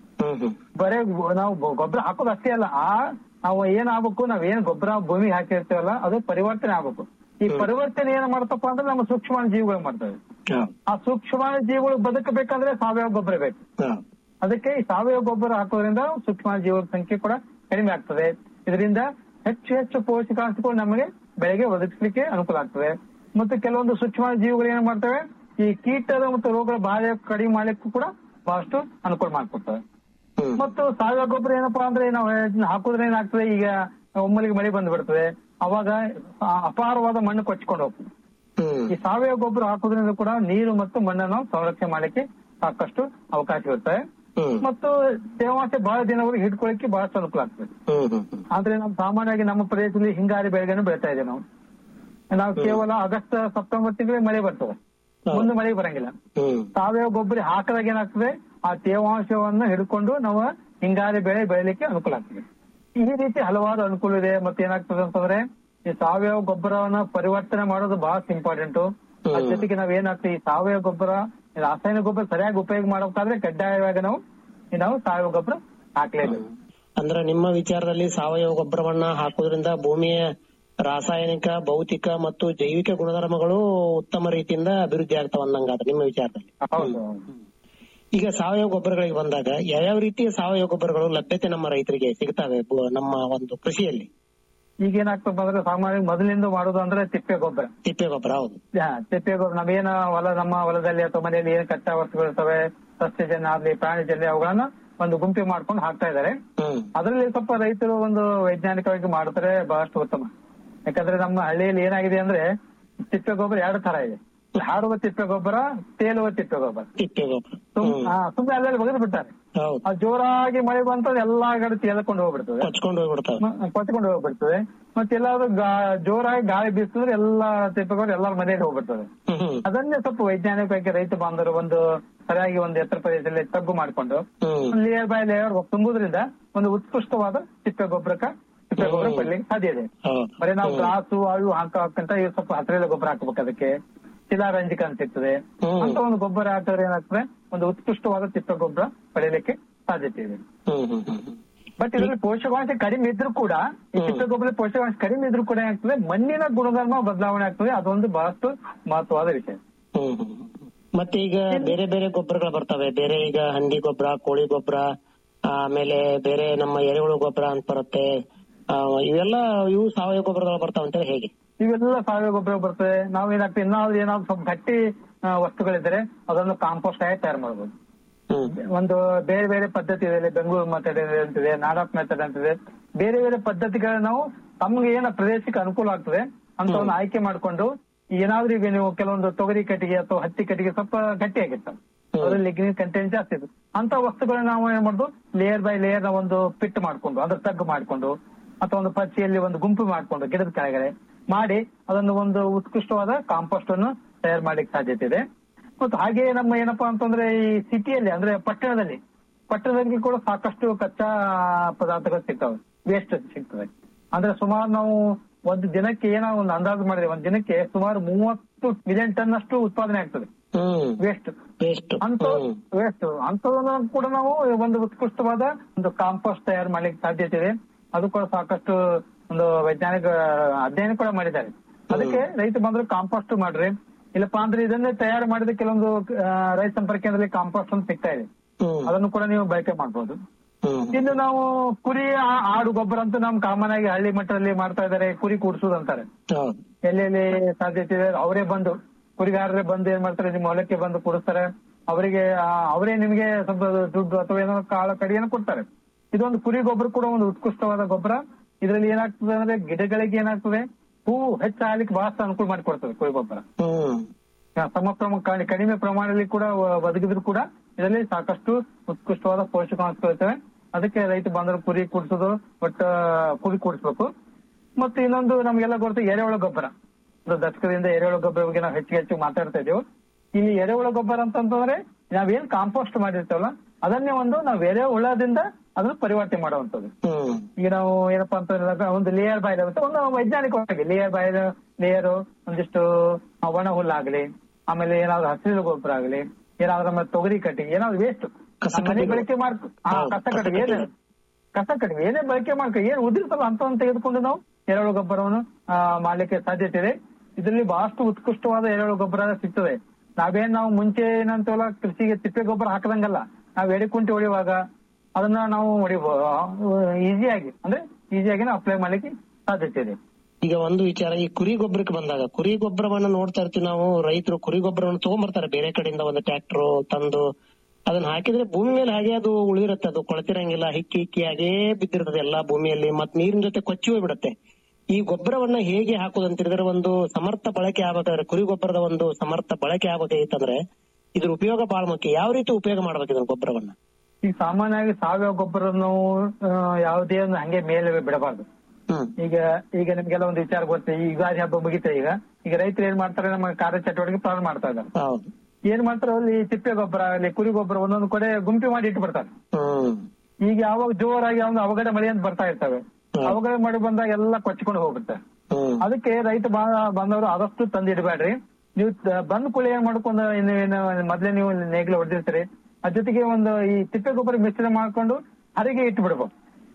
ಬರೇ ಗೊ- ನಾವು ಗೊ- ಗೊಬ್ಬರ ಹಾಕೋದು ಅಷ್ಟೇ ಅಲ್ಲ ಆ ನಾವು ಏನ್ ಆಗ್ಬೇಕು ನಾವ್ ಏನ್ ಗೊಬ್ಬರ ಭೂಮಿಗೆ ಹಾಕಿರ್ತೀವಲ್ಲ ಅದು ಪರಿವರ್ತನೆ ಆಗ್ಬೇಕು ಈ ಪರಿವರ್ತನೆ ಏನ್ ಮಾಡ್ತಪ್ಪ ಅಂದ್ರೆ ನಮ್ಮ ಸೂಕ್ಷ್ಮಾಣು ಜೀವಿಗಳು ಮಾಡ್ತವೆ ಆ ಸೂಕ್ಷ್ಮಾಣು ಜೀವಿಗಳು ಬದುಕಬೇಕಂದ್ರೆ ಸಾವಯವ ಗೊಬ್ಬರ ಬೇಕು ಅದಕ್ಕೆ ಈ ಸಾವಯವ ಗೊಬ್ಬರ ಹಾಕೋದ್ರಿಂದ ಸೂಕ್ಷ್ಮಾಣು ಜೀವಿಗಳ ಸಂಖ್ಯೆ ಕೂಡ ಕಡಿಮೆ ಆಗ್ತದೆ ಇದರಿಂದ ಹೆಚ್ಚು ಹೆಚ್ಚು ಪೋಷಕಾಂಶಗಳು ನಮಗೆ ಬೆಳೆಗೆ ಒದಗಿಸ್ಲಿಕ್ಕೆ ಅನುಕೂಲ ಆಗ್ತದೆ ಮತ್ತು ಕೆಲವೊಂದು ಸೂಕ್ಷ್ಮಾಣು ಜೀವಿಗಳು ಏನ್ ಮಾಡ್ತವೆ ಈ ಕೀಟದ ಮತ್ತು ರೋಗಗಳ ಬಾಧೆ ಕಡಿಮೆ ಮಾಡ್ಲಿಕ್ಕೂ ಕೂಡ ಬಹಳಷ್ಟು ಅನುಕೂಲ ಮಾಡ್ಕೊಡ್ತವೆ ಮತ್ತು ಸಾವಯವ ಗೊಬ್ಬರ ಏನಪ್ಪಾ ಅಂದ್ರೆ ನಾವು ಇದನ್ನ ಹಾಕೋದ್ರೆ ಏನಾಗ್ತದೆ ಈಗ ಒಮ್ಮಲಿಗೆ ಮಳೆ ಬಂದು ಬಿಡ್ತದೆ ಅವಾಗ ಆ- ಅಪಾರವಾದ ಮಣ್ಣು ಕೊಚ್ಕೊಂಡು ಹೋಗ್ತದೆ ಈ ಸಾವಯವ ಗೊಬ್ಬರ ಹಾಕೋದ್ರಿಂದ ಕೂಡ ನೀರು ಮತ್ತು ಮಣ್ಣನ್ನು ಸಂರಕ್ಷಣೆ ಮಾಡಲಿಕ್ಕೆ ಸಾಕಷ್ಟು ಅವಕಾಶ ಇರುತ್ತೆ ಮತ್ತು ತೇವಾಂಶ ಬಹಳ ದಿನವರೆಗೆ ಹಿಡ್ಕೊಳ್ಳಿಕ್ಕೆ ಬಹಳಷ್ಟು ಅನುಕೂಲ ಆಗ್ತದೆ ಆದ್ರೆ ನಾವು ಸಾಮಾನ್ಯವಾಗಿ ನಮ್ಮ ಪ್ರದೇಶದಲ್ಲಿ ಹಿಂಗಾರಿ ಬೆಳೆಗಳನ್ನು ಬೆಳಿತಾ ಇದ್ದೇವೆ ನಾವು ನಾವು ಕೇವಲ ಆಗಸ್ಟ್ ಸೆಪ್ಟೆಂಬರ್ ತಿಂಗಳಿಗೆ ಮಳೆ ಬರ್ತದೆ ಮುಂದೆ ಮಳೆ ಬರಂಗಿಲ್ಲ ಸಾವಯವ ಗೊಬ್ಬರ ಹಾಕಿದಾಗ ಏನಾಗ್ತದೆ ಆ ತೇವಾಂಶವನ್ನ ಹಿಡ್ಕೊಂಡು ನಾವು ಹಿಂಗಾರಿ ಬೆಳೆ ಬೆಳಿಲಿಕ್ಕೆ ಅನುಕೂಲ ಆಗ್ತದೆ ಈ ರೀತಿ ಹಲವಾರು ಅನುಕೂಲ ಇದೆ ಮತ್ತೆ ಏನಾಗ್ತದೆ ಅಂತಂದ್ರೆ ಈ ಸಾವಯವ ಗೊಬ್ಬರವನ್ನ ಪರಿವರ್ತನೆ ಮಾಡೋದು ಬಹಳ ಇಂಪಾರ್ಟೆಂಟ್ ಅದ್ರ ಜೊತೆಗೆ ನಾವ್ ಏನಾಗ್ತದೆ ಈ ಸಾವಯವ ಗೊಬ್ಬರ ಈ ರಾಸಾಯನಿಕ ಗೊಬ್ಬರ ಸರಿಯಾಗಿ ಉಪಯೋಗ ಮಾಡಬೇಕಾದ್ರೆ ಕಡ್ಡಾಯವಾಗಿ ನಾವು ಈ ನಾವು ಸಾವಯವ ಗೊಬ್ಬರ ಹಾಕ್ಲೇಬೇಕು ಅಂದ್ರೆ ನಿಮ್ಮ ವಿಚಾರದಲ್ಲಿ ಸಾವಯವ ಗೊಬ್ಬರವನ್ನ ಹಾಕೋದ್ರಿಂದ ಭೂಮಿಯ ರಾಸಾಯನಿಕ ಭೌತಿಕ ಮತ್ತು ಜೈವಿಕ ಗುಣಧರ್ಮಗಳು ಉತ್ತಮ ರೀತಿಯಿಂದ ಅಭಿವೃದ್ಧಿ ಆಗ್ತಾವ ಅಂದಂಗಾದ್ರೆ ನಿಮ್ಮ ವಿಚಾರದಲ್ಲಿ ಹೌದು ಈಗ ಸಾವಯವ ಗೊಬ್ಬರಗಳಿಗೆ ಬಂದಾಗ ಯಾವ್ಯಾವ ರೀತಿಯ ಸಾವಯವ ಗೊಬ್ಬರಗಳು ಲಭ್ಯತೆ ನಮ್ಮ ರೈತರಿಗೆ ಸಿಗ್ತವೆ ಬು- ನಮ್ಮ ಒಂದು ಕೃಷಿಯಲ್ಲಿ ಈಗ ಏನಾಗ್ತದೆ ಅಂದ್ರೆ ಸಾಮಾನ್ಯ ಮೊದಲಿಂದ ಮಾಡೋದು ಅಂದ್ರೆ ತಿಪ್ಪೆ ಗೊಬ್ಬರ ತಿಪ್ಪೆ ಗೊಬ್ಬರ ಹೌದು ಹಾ, ತಿಪ್ಪೆ ಗೊಬ್ಬರ ನಾವೇನ ಹೊಲ ನಮ್ಮ ಹೊಲದಲ್ಲಿ ಅಥವಾ ಮನೆಯಲ್ಲಿ ಏನ್ ಕಚ್ಚಾ ವಸ್ತುಗಳು ಇರ್ತವೆ ಸಸ್ಯಜನ್ಯ ಆಗ್ಲಿ ಪ್ರಾಣಿಜನ್ಯ ಅವುಗಳನ್ನ ಒಂದು ಗುಂಪಿ ಮಾಡ್ಕೊಂಡು ಹಾಕ್ತಾ ಇದ್ದಾರೆ ಅದರಲ್ಲಿ ಸ್ವಲ್ಪ ರೈತರು ಒಂದು ವೈಜ್ಞಾನಿಕವಾಗಿ ಮಾಡ್ತಾರೆ ಬಹಳಷ್ಟು ಉತ್ತಮ ಯಾಕಂದ್ರೆ ನಮ್ಮ ಹಳ್ಳಿಯಲ್ಲಿ ಏನಾಗಿದೆ ಅಂದ್ರೆ ತಿಪ್ಪೆ ಗೊಬ್ಬರ ಎರಡು ತರ ಇದೆ ಹಾಡುವ ತಿಪ್ಪೆ ಗೊಬ್ಬರ ತೇಲುವ ತಿಪ್ಪೆ ಗೊಬ್ಬರ ತಿಪ್ಪೆ ಗೊಬ್ಬರ ಸುಮ್ಮನೆ ಅಲ್ಲೆಲ್ಲ ಬಗೆದು ಬಿಡ್ತಾರೆ ಹೌದು ಅದು ಜೋರಾಗಿ ಮಳೆ ಬಂತಂದ್ರೆ ಎಲ್ಲಾ ಕಡೆ ತೇಲ್ಕೊಂಡು ಹೋಗ್ಬಿಡ್ತದೆ ಕೊಚ್ಕೊಂಡು ಹೋಗ್ಬಿಡ್ತಾವೆ ಮ- ಕೊಚ್ಕೊಂಡು ಹೋಗ್ಬಿಡ್ತದೆ ಮತ್ತೆ ಎಲ್ಲಾದ್ರೂ ಗಾ- ಜೋರಾಗಿ ಗಾಳಿ ಬೀಸಿದ್ರೆ ಎಲ್ಲಾ ತಿಪ್ಪೆ ಗೊಬ್ಬರ ಎಲ್ಲಾರ ಮನೆಗೆ ಹೋಗ್ಬಿಡ್ತದೆ ಅದನ್ನೇ ಸ್ವಲ್ಪ ವೈಜ್ಞಾನಿಕವಾಗಿ ರೈತ ಬಾಂಧವರು ಒಂದು ಸರಿಯಾಗಿ ಒಂದು ಎತ್ತರ ಪ್ರದೇಶದಲ್ಲಿ ತಗ್ಗು ಮಾಡಿಕೊಂಡು ಲೇಯರ್ ಬೈ ಲೇಯರ್ ತುಂಬುದ್ರಿಂದ ಒಂದು ಉತ್ಕೃಷ್ಟವಾದ ತಿಪ್ಪೆ ಗೊಬ್ಬರಕ್ಕ ತಿಪ್ಪೆ ಗೊಬ್ಬರ ಪಡ್ಲಿಕ್ಕೆ ಸಾಧ್ಯ ಇದೆ ಬರೀ ನಾವು ಗ್ರಾಸು ಅವು ಹಾಕ ಹಾಕಂತ ಇವ್ ಸ್ವಲ್ಪ ಹಸಿರೆಲೆ ಗೊಬ್ಬರ ಹಾಕ್ಬೇಕು ಅದಕ್ಕೆ ಶಿಲಾರಂಜಕ ಅಂತ ಇರ್ತದೆ ಅಂತ ಒಂದು ಗೊಬ್ಬರ ಹಾಕಿದ್ರೆ ಏನಾಗ್ತದೆ ಒಂದು ಉತ್ಕೃಷ್ಟವಾದ ತಿಪ್ಪೆ ಗೊಬ್ಬರ ಪಡೆಯಲಿಕ್ಕೆ ಸಾಧ್ಯತೆ ಇದೆ ಬಟ್ ಇದರಲ್ಲಿ ಪೋಷಕಾಂಶ ಕಡಿಮೆ ಇದ್ರೂ ಕೂಡ ಈ ತಿಪ್ಪೆ ಗೊಬ್ಬರದ ಪೋಷಕಾಂಶ ಕಡಿಮೆ ಇದ್ರೂ ಕೂಡ ಏನಾಗ್ತದೆ ಮಣ್ಣಿನ ಗುಣಧರ್ಮ ಬದಲಾವಣೆ ಆಗ್ತದೆ ಅದೊಂದು ಬಹಳಷ್ಟು ಮಹತ್ವವಾದ ವಿಷಯ ಮತ್ತೆ ಈಗ ಬೇರೆ ಬೇರೆ ಗೊಬ್ಬರಗಳು ಬರ್ತವೆ ಬೇರೆ ಈಗ ಹಂದಿ ಗೊಬ್ಬರ ಕೋಳಿ ಗೊಬ್ಬರ ಆಮೇಲೆ ಬೇರೆ ನಮ್ಮ ಎರೆಹುಳು ಗೊಬ್ಬರ ಅಂತ ಬರುತ್ತೆ ಆ, ಇವೆಲ್ಲ ಇವು ಸಾವಯವ ಗೊಬ್ಬರಗಳು ಬರ್ತಾವ ಅಂತೇಳಿ ಹೇಗೆ ಇವೆಲ್ಲ ಸಾವಯವ ಗೊಬ್ಬರ ಬರ್ತದೆ ನಾವು ಏನಾಗ್ತದೆ ಇನ್ನಾದ್ರೂ ಏನಾದ್ರು ಸ್ವಲ್ಪ ಗಟ್ಟಿ ಆ, ವಸ್ತುಗಳಿದ್ರೆ ಅದನ್ನು ಕಾಂಪೋಸ್ಟ್ ಆಗಿ ತಯಾರು ಮಾಡಬಹುದು ಒಂದು ಬೇರೆ ಬೇರೆ ಪದ್ಧತಿ ಇದೆ ಇಲ್ಲಿ ಬೆಂಗಳೂರು ಮೆಥಡ್ ಅಂತಿದೆ ನಾಡಪ್ ಮೆಥಡ್ ಅಂತಿದೆ ಬೇರೆ ಬೇರೆ ಪದ್ಧತಿಗಳನ್ನ ನಾವು ತಮ್ಗೆ ಏನ ಪ್ರದೇಶಕ್ಕೆ ಅನುಕೂಲ ಆಗ್ತದೆ ಅಂತ ಒಂದು ಆಯ್ಕೆ ಮಾಡ್ಕೊಂಡು ಏನಾದ್ರೂ ಈಗ ನೀವು ಕೆಲವೊಂದು ತೊಗರಿ ಕಟ್ಟಿಗೆ ಅಥವಾ ಹತ್ತಿ ಕಟ್ಟಿಗೆ ಸ್ವಲ್ಪ ಗಟ್ಟಿ ಆಗಿರ್ತವೆ ಅದ್ರಲ್ಲಿ ಲಿಗ್ನಿನ್ ಕಂಟೆಂಟ್ ಜಾಸ್ತಿ ಇದೆ ಅಂತ ವಸ್ತುಗಳನ್ನ ನಾವು ಏನ್ ಮಾಡುದು ಲೇಯರ್ ಬೈ ಲೇಯರ್ ನ ಒಂದು ಪಿಟ್ ಮಾಡ್ಕೊಂಡು ಅದ್ರ ತಗ್ಗು ಮಾಡ್ಕೊಂಡು ಅಥವಾ ಒಂದು ಪಚ್ಚಿಯಲ್ಲಿ ಒಂದು ಗುಂಪು ಮಾಡ್ಕೊಂಡು ಗಿಡದ ಕೆಳಗಡೆ ಮಾಡಿ ಅದನ್ನು ಒಂದು ಉತ್ಕೃಷ್ಟವಾದ ಕಾಂಪೋಸ್ಟ್ ಅನ್ನು ತಯಾರು ಮಾಡ್ಲಿಕ್ಕೆ ಸಾಧ್ಯತೆ ಇದೆ ಮತ್ತು ಹಾಗೆ ನಮ್ಮ ಏನಪ್ಪಾ ಅಂತಂದ್ರೆ ಈ ಸಿಟಿಯಲ್ಲಿ ಅಂದ್ರೆ ಪಟ್ಟಣದಲ್ಲಿ ಪಟ್ಟಣದಲ್ಲಿ ಕೂಡ ಸಾಕಷ್ಟು ಕಚ್ಚಾ ಪದಾರ್ಥಗಳು ಸಿಗ್ತವೆ ವೇಸ್ಟ್ ಸಿಗ್ತವೆ ಅಂದ್ರೆ ಸುಮಾರು ನಾವು ಒಂದು ದಿನಕ್ಕೆ ಏನೋ ಒಂದು ಅಂದಾಜು ಮಾಡಿದ್ರೆ ಒಂದು ದಿನಕ್ಕೆ ಸುಮಾರು ಮೂವತ್ತು ಮಿಲಿಯನ್ ಟನ್ ಅಷ್ಟು ಉತ್ಪಾದನೆ ಆಗ್ತದೆ ವೇಸ್ಟ್ ಅಂತ ವೇಸ್ಟ್ ಅಂತದನ್ನ ಕೂಡ ನಾವು ಒಂದು ಉತ್ಕೃಷ್ಟವಾದ ಒಂದು ಕಾಂಪೋಸ್ಟ್ ತಯಾರು ಮಾಡ್ಲಿಕ್ಕೆ ಸಾಧ್ಯತೆ ಇದೆ ಅದು ಕೂಡ ಸಾಕಷ್ಟು ಒಂದು ವೈಜ್ಞಾನಿಕ ಅಧ್ಯಯನ ಕೂಡ ಮಾಡಿದ್ದಾರೆ ಅದಕ್ಕೆ ರೈತ ಬಂದ್ರೆ ಕಾಂಪೋಸ್ಟ್ ಮಾಡ್ರಿ ಇಲ್ಲಪ್ಪ ಅಂದ್ರೆ ಇದನ್ನೇ ತಯಾರು ಮಾಡಿದ ಕೆಲವೊಂದು ಆ, ರೈತ ಸಂಪರ್ಕ ಕೇಂದ್ರದಲ್ಲಿ ಕಾಂಪೋಸ್ಟ್ ಅಂತ ಸಿಗ್ತಾ ಇದೆ ಅದನ್ನು ಕೂಡ ನೀವು ಬಳಕೆ ಮಾಡಬಹುದು ಇನ್ನು ನಾವು ಕುರಿ ಆ- ಆಡು ಗೊಬ್ಬರ ಅಂತ ನಮ್ ಕಾಮನ್ ಆಗಿ ಹಳ್ಳಿ ಮಟ್ಟದಲ್ಲಿ ಮಾಡ್ತಾ ಇದ್ದಾರೆ ಕುರಿ ಕೂಡ್ಸೋದು ಅಂತಾರೆ ಎಲ್ಲೆಲ್ಲಿ ಸಾಧ್ಯತೆ ಇದೆ ಅವರೇ ಬಂದು ಕುರಿಗಾರರೇ ಬಂದು ಏನ್ ಮಾಡ್ತಾರೆ ನಿಮ್ಮ ಹೊಲಕ್ಕೆ ಬಂದು ಕೂಡಿಸ್ತಾರೆ ಅವರಿಗೆ ಆ, ಅವರೇ ನಿಮಗೆ ಸ್ವಲ್ಪ ದುಡ್ಡು ಅಥವಾ ಏನೋ ಕಾಳ ಕಡಿಯನ್ನು ಕೊಡ್ತಾರೆ ಇದೊಂದು ಕುರಿ ಗೊಬ್ಬರ ಕೂಡ ಒಂದು ಉತ್ಕೃಷ್ಟವಾದ ಗೊಬ್ಬರ ಇದರಲ್ಲಿ ಏನಾಗ್ತದೆ ಅಂದ್ರೆ ಗಿಡಗಳಿಗೆ ಏನಾಗ್ತದೆ ಹೂವು ಹೆಚ್ಚಾಗ್ಲಿಕ್ಕೆ ಬಹಳಷ್ಟು ಅನುಕೂಲ ಮಾಡಿಕೊಡ್ತದೆ ಕುರಿ ಗೊಬ್ಬರ ಸಮ ಪ್ರಮ ಕಡಿ- ಕಡಿಮೆ ಪ್ರಮಾಣದಲ್ಲಿ ಕೂಡ ಒ- ಒದಗಿದ್ರು ಕೂಡ ಇದರಲ್ಲಿ ಸಾಕಷ್ಟು ಉತ್ಕೃಷ್ಟವಾದ ಪೋಷಕಾಂಶಗಳಿರ್ತವೆ ಅದಕ್ಕೆ ರೈತ ಬಾಂಧವರು ಕುರಿ ಕೂಡಿಸೋದು ಒಟ್ಟ ಕುರಿ ಕೂಡಿಸ್ಬೇಕು ಮತ್ತೆ ಇನ್ನೊಂದು ನಮ್ಗೆಲ್ಲ ಗೊತ್ತು ಎರೆಹುಳ ಗೊಬ್ಬರ ಒಂದು ದಶಕದಿಂದ ಎರೆಹುಳ ಗೊಬ್ಬರ ಬಗ್ಗೆ ನಾವು ಹೆಚ್ಚು ಹೆಚ್ಚು ಮಾತಾಡ್ತಾ ಇದ್ದೇವೆ ಇಲ್ಲಿ ಎರೆಹುಳ ಗೊಬ್ಬರ ಅಂತಂತಂದ್ರೆ ನಾವೇನ್ ಕಾಂಪೋಸ್ಟ್ ಮಾಡಿರ್ತೇವಲ್ಲ ಅದನ್ನೇ ಒಂದು ನಾವು ಎರೆಹುಳದಿಂದ ಅದನ್ನ ಪರಿವರ್ತನೆ ಮಾಡುವಂತದ್ದು ಈಗ ನಾವು ಏನಪ್ಪಾ ಅಂತಂದ್ರೆ ಒಂದು ಲೇಯರ್ ಬಾಯ್ ಇರುತ್ತೆ ಒಂದು ವೈಜ್ಞಾನಿಕವಾಗಿ ಲೇಯರ್ ಬಾಯ್ ಲೇಯರ್ ಒಂದಿಷ್ಟು ಒಣ ಹುಲ್ಲಾಗ್ಲಿ ಆಮೇಲೆ ಏನಾದ್ರು ಹಸಿರು ಗೊಬ್ಬರ ಆಗ್ಲಿ ಏನಾದ್ರು ನಮ್ಮ ತೊಗರಿ ಕಟ್ಟಿಗೆ ಏನಾದ್ರು ವೇಸ್ಟ್ ಮನೆ ಬಳಕೆ ಮಾಡ್ಕೊ ಹಾ, ಕಸ ಕಟ್ಟಿಗೆ ಏನೇ ಕಸ ಕಟ್ಟಿಗೆ ಏನೇ ಬಳಕೆ ಮಾಡ್ಕೊ ಏನ್ ಉದಿರ್ತಲ್ಲ ಅಂತವನ್ನ ತೆಗೆದುಕೊಂಡು ನಾವು ಎರೆಹುಳು ಗೊಬ್ಬರವನ್ನು ಆ, ಮಾಡ್ಲಿಕ್ಕೆ ಸಾಧ್ಯತೆ ಇದೆ ಇದರಲ್ಲಿ ಬಹಳಷ್ಟು ಉತ್ಕೃಷ್ಟವಾದ ಎರೆಹುಳು ಗೊಬ್ಬರ ಸಿಗ್ತದೆ ನಾವೇನ್ ನಾವು ಮುಂಚೆ ಏನಂತೀವಲ್ಲ ಕೃಷಿಗೆ ತಿಪ್ಪೆ ಗೊಬ್ಬರ ಹಾಕದಂಗಲ್ಲ ನಾವು ಎಡೆಕುಂಟಿ ಹೊಡೆಯುವಾಗ ಅದನ್ನ ನಾವು ಹೊಡಿಬಹುದು ಈಸಿಯಾಗಿ ಅಂದ್ರೆ ಈಸಿಯಾಗಿ ನಾವು ಅಪ್ಲೈ ಮಾಡ್ಲಿಕ್ಕೆ ಸಾಧ್ಯತೆ ಇದೆ ಈಗ ಒಂದು ವಿಚಾರ ಈ ಕುರಿ ಗೊಬ್ಬರಕ್ಕೆ ಬಂದಾಗ ಕುರಿ ಗೊಬ್ಬರವನ್ನ ನೋಡ್ತಾ ಇರ್ತೀವಿ ನಾವು ರೈತರು ಕುರಿ ಗೊಬ್ಬರವನ್ನು ತಗೊಂಡ್ಬರ್ತಾರೆ ಬೇರೆ ಕಡೆಯಿಂದ ಒಂದು ಟ್ರ್ಯಾಕ್ಟರ್ ತಂದು ಅದನ್ನ ಹಾಕಿದ್ರೆ ಭೂಮಿ ಮೇಲೆ ಹಾಗೆ ಅದು ಉಳಿದಿರುತ್ತೆ ಅದು ಕೊಳತಿರಂಗಿಲ್ಲ ಹಿಕ್ಕಿ ಹಿಕ್ಕಿ ಹಾಗೇ ಬಿದ್ದಿರ್ತದೆ ಎಲ್ಲಾ ಭೂಮಿಯಲ್ಲಿ ಮತ್ ನೀರಿನ ಜೊತೆ ಕೊಚ್ಚಿ ಹೋಗ್ಬಿಡುತ್ತೆ ಈ ಗೊಬ್ಬರವನ್ನ ಹೇಗೆ ಹಾಕೋದು ಅಂತ ಹೇಳಿದ್ರೆ ಒಂದು ಸಮರ್ಥ ಬಳಕೆ ಆಗ್ಬೇಕಾದ್ರೆ ಕುರಿ ಗೊಬ್ಬರದ ಒಂದು ಸಮರ್ಥ ಬಳಕೆ ಆಗ್ಬೇಕಾಗಿತ್ತಂದ್ರೆ ಇದ್ರ ಉಪಯೋಗ ಬಹಳ ಮುಖ್ಯ ಯಾವ ರೀತಿ ಉಪಯೋಗ ಮಾಡ್ಬೇಕು ಇದನ್ನ ಗೊಬ್ಬರವನ್ನ ಈಗ ಸಾಮಾನ್ಯವಾಗಿ ಸಾವಯವ ಗೊಬ್ಬರ ನಾವು ಆ, ಯಾವುದೇ ಒಂದು ಹಂಗೆ ಮೇಲೆ ಬಿಡಬಾರ್ದು ಈಗ ಈಗ ನಿಮ್ಗೆಲ್ಲ ಒಂದು ವಿಚಾರ ಗೊತ್ತೆ ಈ ಯುಗಾದಿ ಹಬ್ಬ ಮುಗಿತಾ ಈಗ ಈಗ ರೈತರು ಏನ್ ಮಾಡ್ತಾರೆ ನಮ್ಮ ಕಾರ್ಯ ಚಟುವಟಿಕೆ ಪ್ರಾರಂಭ ಮಾಡ್ತಾ ಇದ್ದಾರೆ ಏನ್ ಮಾಡ್ತಾರೆ ಅಲ್ಲಿ ತಿಪ್ಪೆ ಗೊಬ್ಬರ ಅಲ್ಲಿ ಕುರಿ ಗೊಬ್ಬರ ಒಂದೊಂದು ಕಡೆ ಗುಂಪಿ ಮಾಡಿ ಇಟ್ಬಿಡ್ತಾರೆ ಈಗ ಯಾವಾಗ ಜೋರಾಗಿ ಒಂದು ಅವಘಡ ಮಳೆ ಅಂತ ಬರ್ತಾ ಇರ್ತವೆ ಅವಘಡ ಮಳೆ ಬಂದಾಗ ಎಲ್ಲ ಕೊಚ್ಕೊಂಡು ಹೋಗುತ್ತೆ ಅದಕ್ಕೆ ರೈತ ಬಾ- ಬಾಂಧವರು ಆದಷ್ಟು ತಂದಿಡಬೇಡ್ರಿ ನೀವು ತ- ಬಂದ್ ಕೂಡಲೇ ಏನ್ ಮಾಡ್ಕೊಂಡು ಇನ್ನು ಏನು ಮೊದ್ಲೇ ನೀವು ನೇಗಿಲು ಹೊಡೆದಿರ್ತೀರಿ ಅದ್ರ ಜೊತೆಗೆ ಒಂದು ಈ ತಿಪ್ಪೆ ಗೊಬ್ಬರ ಮಿಶ್ರಣ ಮಾಡ್ಕೊಂಡು ಹರಿಗೆ ಇಟ್ಟು ಬಿಡ್ಬೇಕು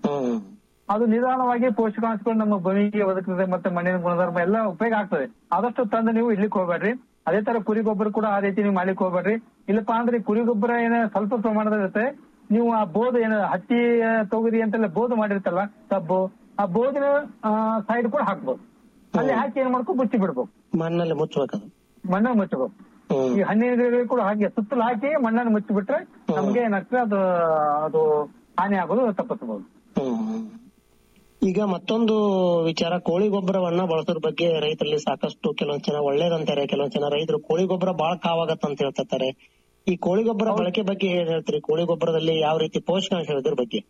ಅದು ನಿಧಾನವಾಗಿ ಪೋಷಕಾಂಶಗಳು ನಮ್ಮ ಭೂಮಿಗೆ ಒದಗ್ತದೆ ಮತ್ತೆ ಮಣ್ಣಿನ ಗುಣಧರ್ಮ ಎಲ್ಲ ಉಪಯೋಗ ಆಗ್ತದೆ ಆದಷ್ಟು ತಂದು ನೀವು ಇಡ್ಲಿಕ್ಕೆ ಹೋಗ್ಬೇಡ್ರಿ ಅದೇ ತರ ಕುರಿ ಗೊಬ್ಬರ ಕೂಡ ಆ ರೀತಿ ನೀವು ಮಾಡ್ಲಿಕ್ಕೆ ಹೋಗ್ಬೇಡ್ರಿ ಇಲ್ಲಪ್ಪ ಅಂದ್ರೆ ಕುರಿ ಗೊಬ್ಬರ ಏನ ಸ್ವಲ್ಪ ಪ್ರಮಾಣದಲ್ಲಿ ಇರುತ್ತೆ ನೀವು ಆ ಬೋಧು ಏನ ಹತ್ತಿ ಆ, ತೊಗರಿ ಅಂತೆಲ್ಲ ಬೋಧು ಮಾಡಿರ್ತಲ್ಲ ಕಬ್ಬು ಆ ಬೋಧಿನ ಸೈಡ್ ಕೂಡ ಹಾಕ್ಬೋದು ಅಲ್ಲಿ ಹಾಕಿ ಏನ್ ಮಾಡ್ಕೊ ಮುಚ್ಚಿ ಬಿಡ್ಬೇಕು ಮಣ್ಣಲ್ಲಿ ಮುಚ್ಚಬೇಕದು ಮಣ್ಣನ್ನು ಮುಚ್ಚಬೇಕು ಈ ಹಣ್ಣಿನ ಗಿಡಗಳು ಕೂಡ ಹಾಗೆ ಸುತ್ತಲೂ ಹಾಕಿ ಮಣ್ಣನ್ನು ಮುಚ್ಚಿಬಿಟ್ರೆ ನಮ್ಗೆ ಏನಾಗ್ತದೆ ಅದು ಅದು ಹಾನಿ ಆಗೋದು ತಪ್ಪಿಸಬಹುದು ಈಗ ಮತ್ತೊಂದು ವಿಚಾರ ಕೋಳಿ ಗೊಬ್ಬರವನ್ನ ಬಳಸೋದ್ರ ಬಗ್ಗೆ ರೈತರಲ್ಲಿ ಸಾಕಷ್ಟು ಕೆಲವೊಂದ್ ಜನ ಒಳ್ಳೇದಂತಾರೆ ಕೆಲವೊಂದ್ ಜನ ರೈತರು ಕೋಳಿ ಗೊಬ್ಬರ ಬಹಳ ಕಾವಾಗತ್ತ ಅಂತ ಹೇಳ್ತಾರೆ ಈ ಕೋಳಿ ಗೊಬ್ಬರ ಬಳಕೆ ಬಗ್ಗೆ ಏನ್ ಹೇಳ್ತೀರಿ ಕೋಳಿ ಗೊಬ್ಬರದಲ್ಲಿ ಯಾವ ರೀತಿ ಪೋಷಕಾಂಶ ಇದ್ರ ಬಗ್ಗೆ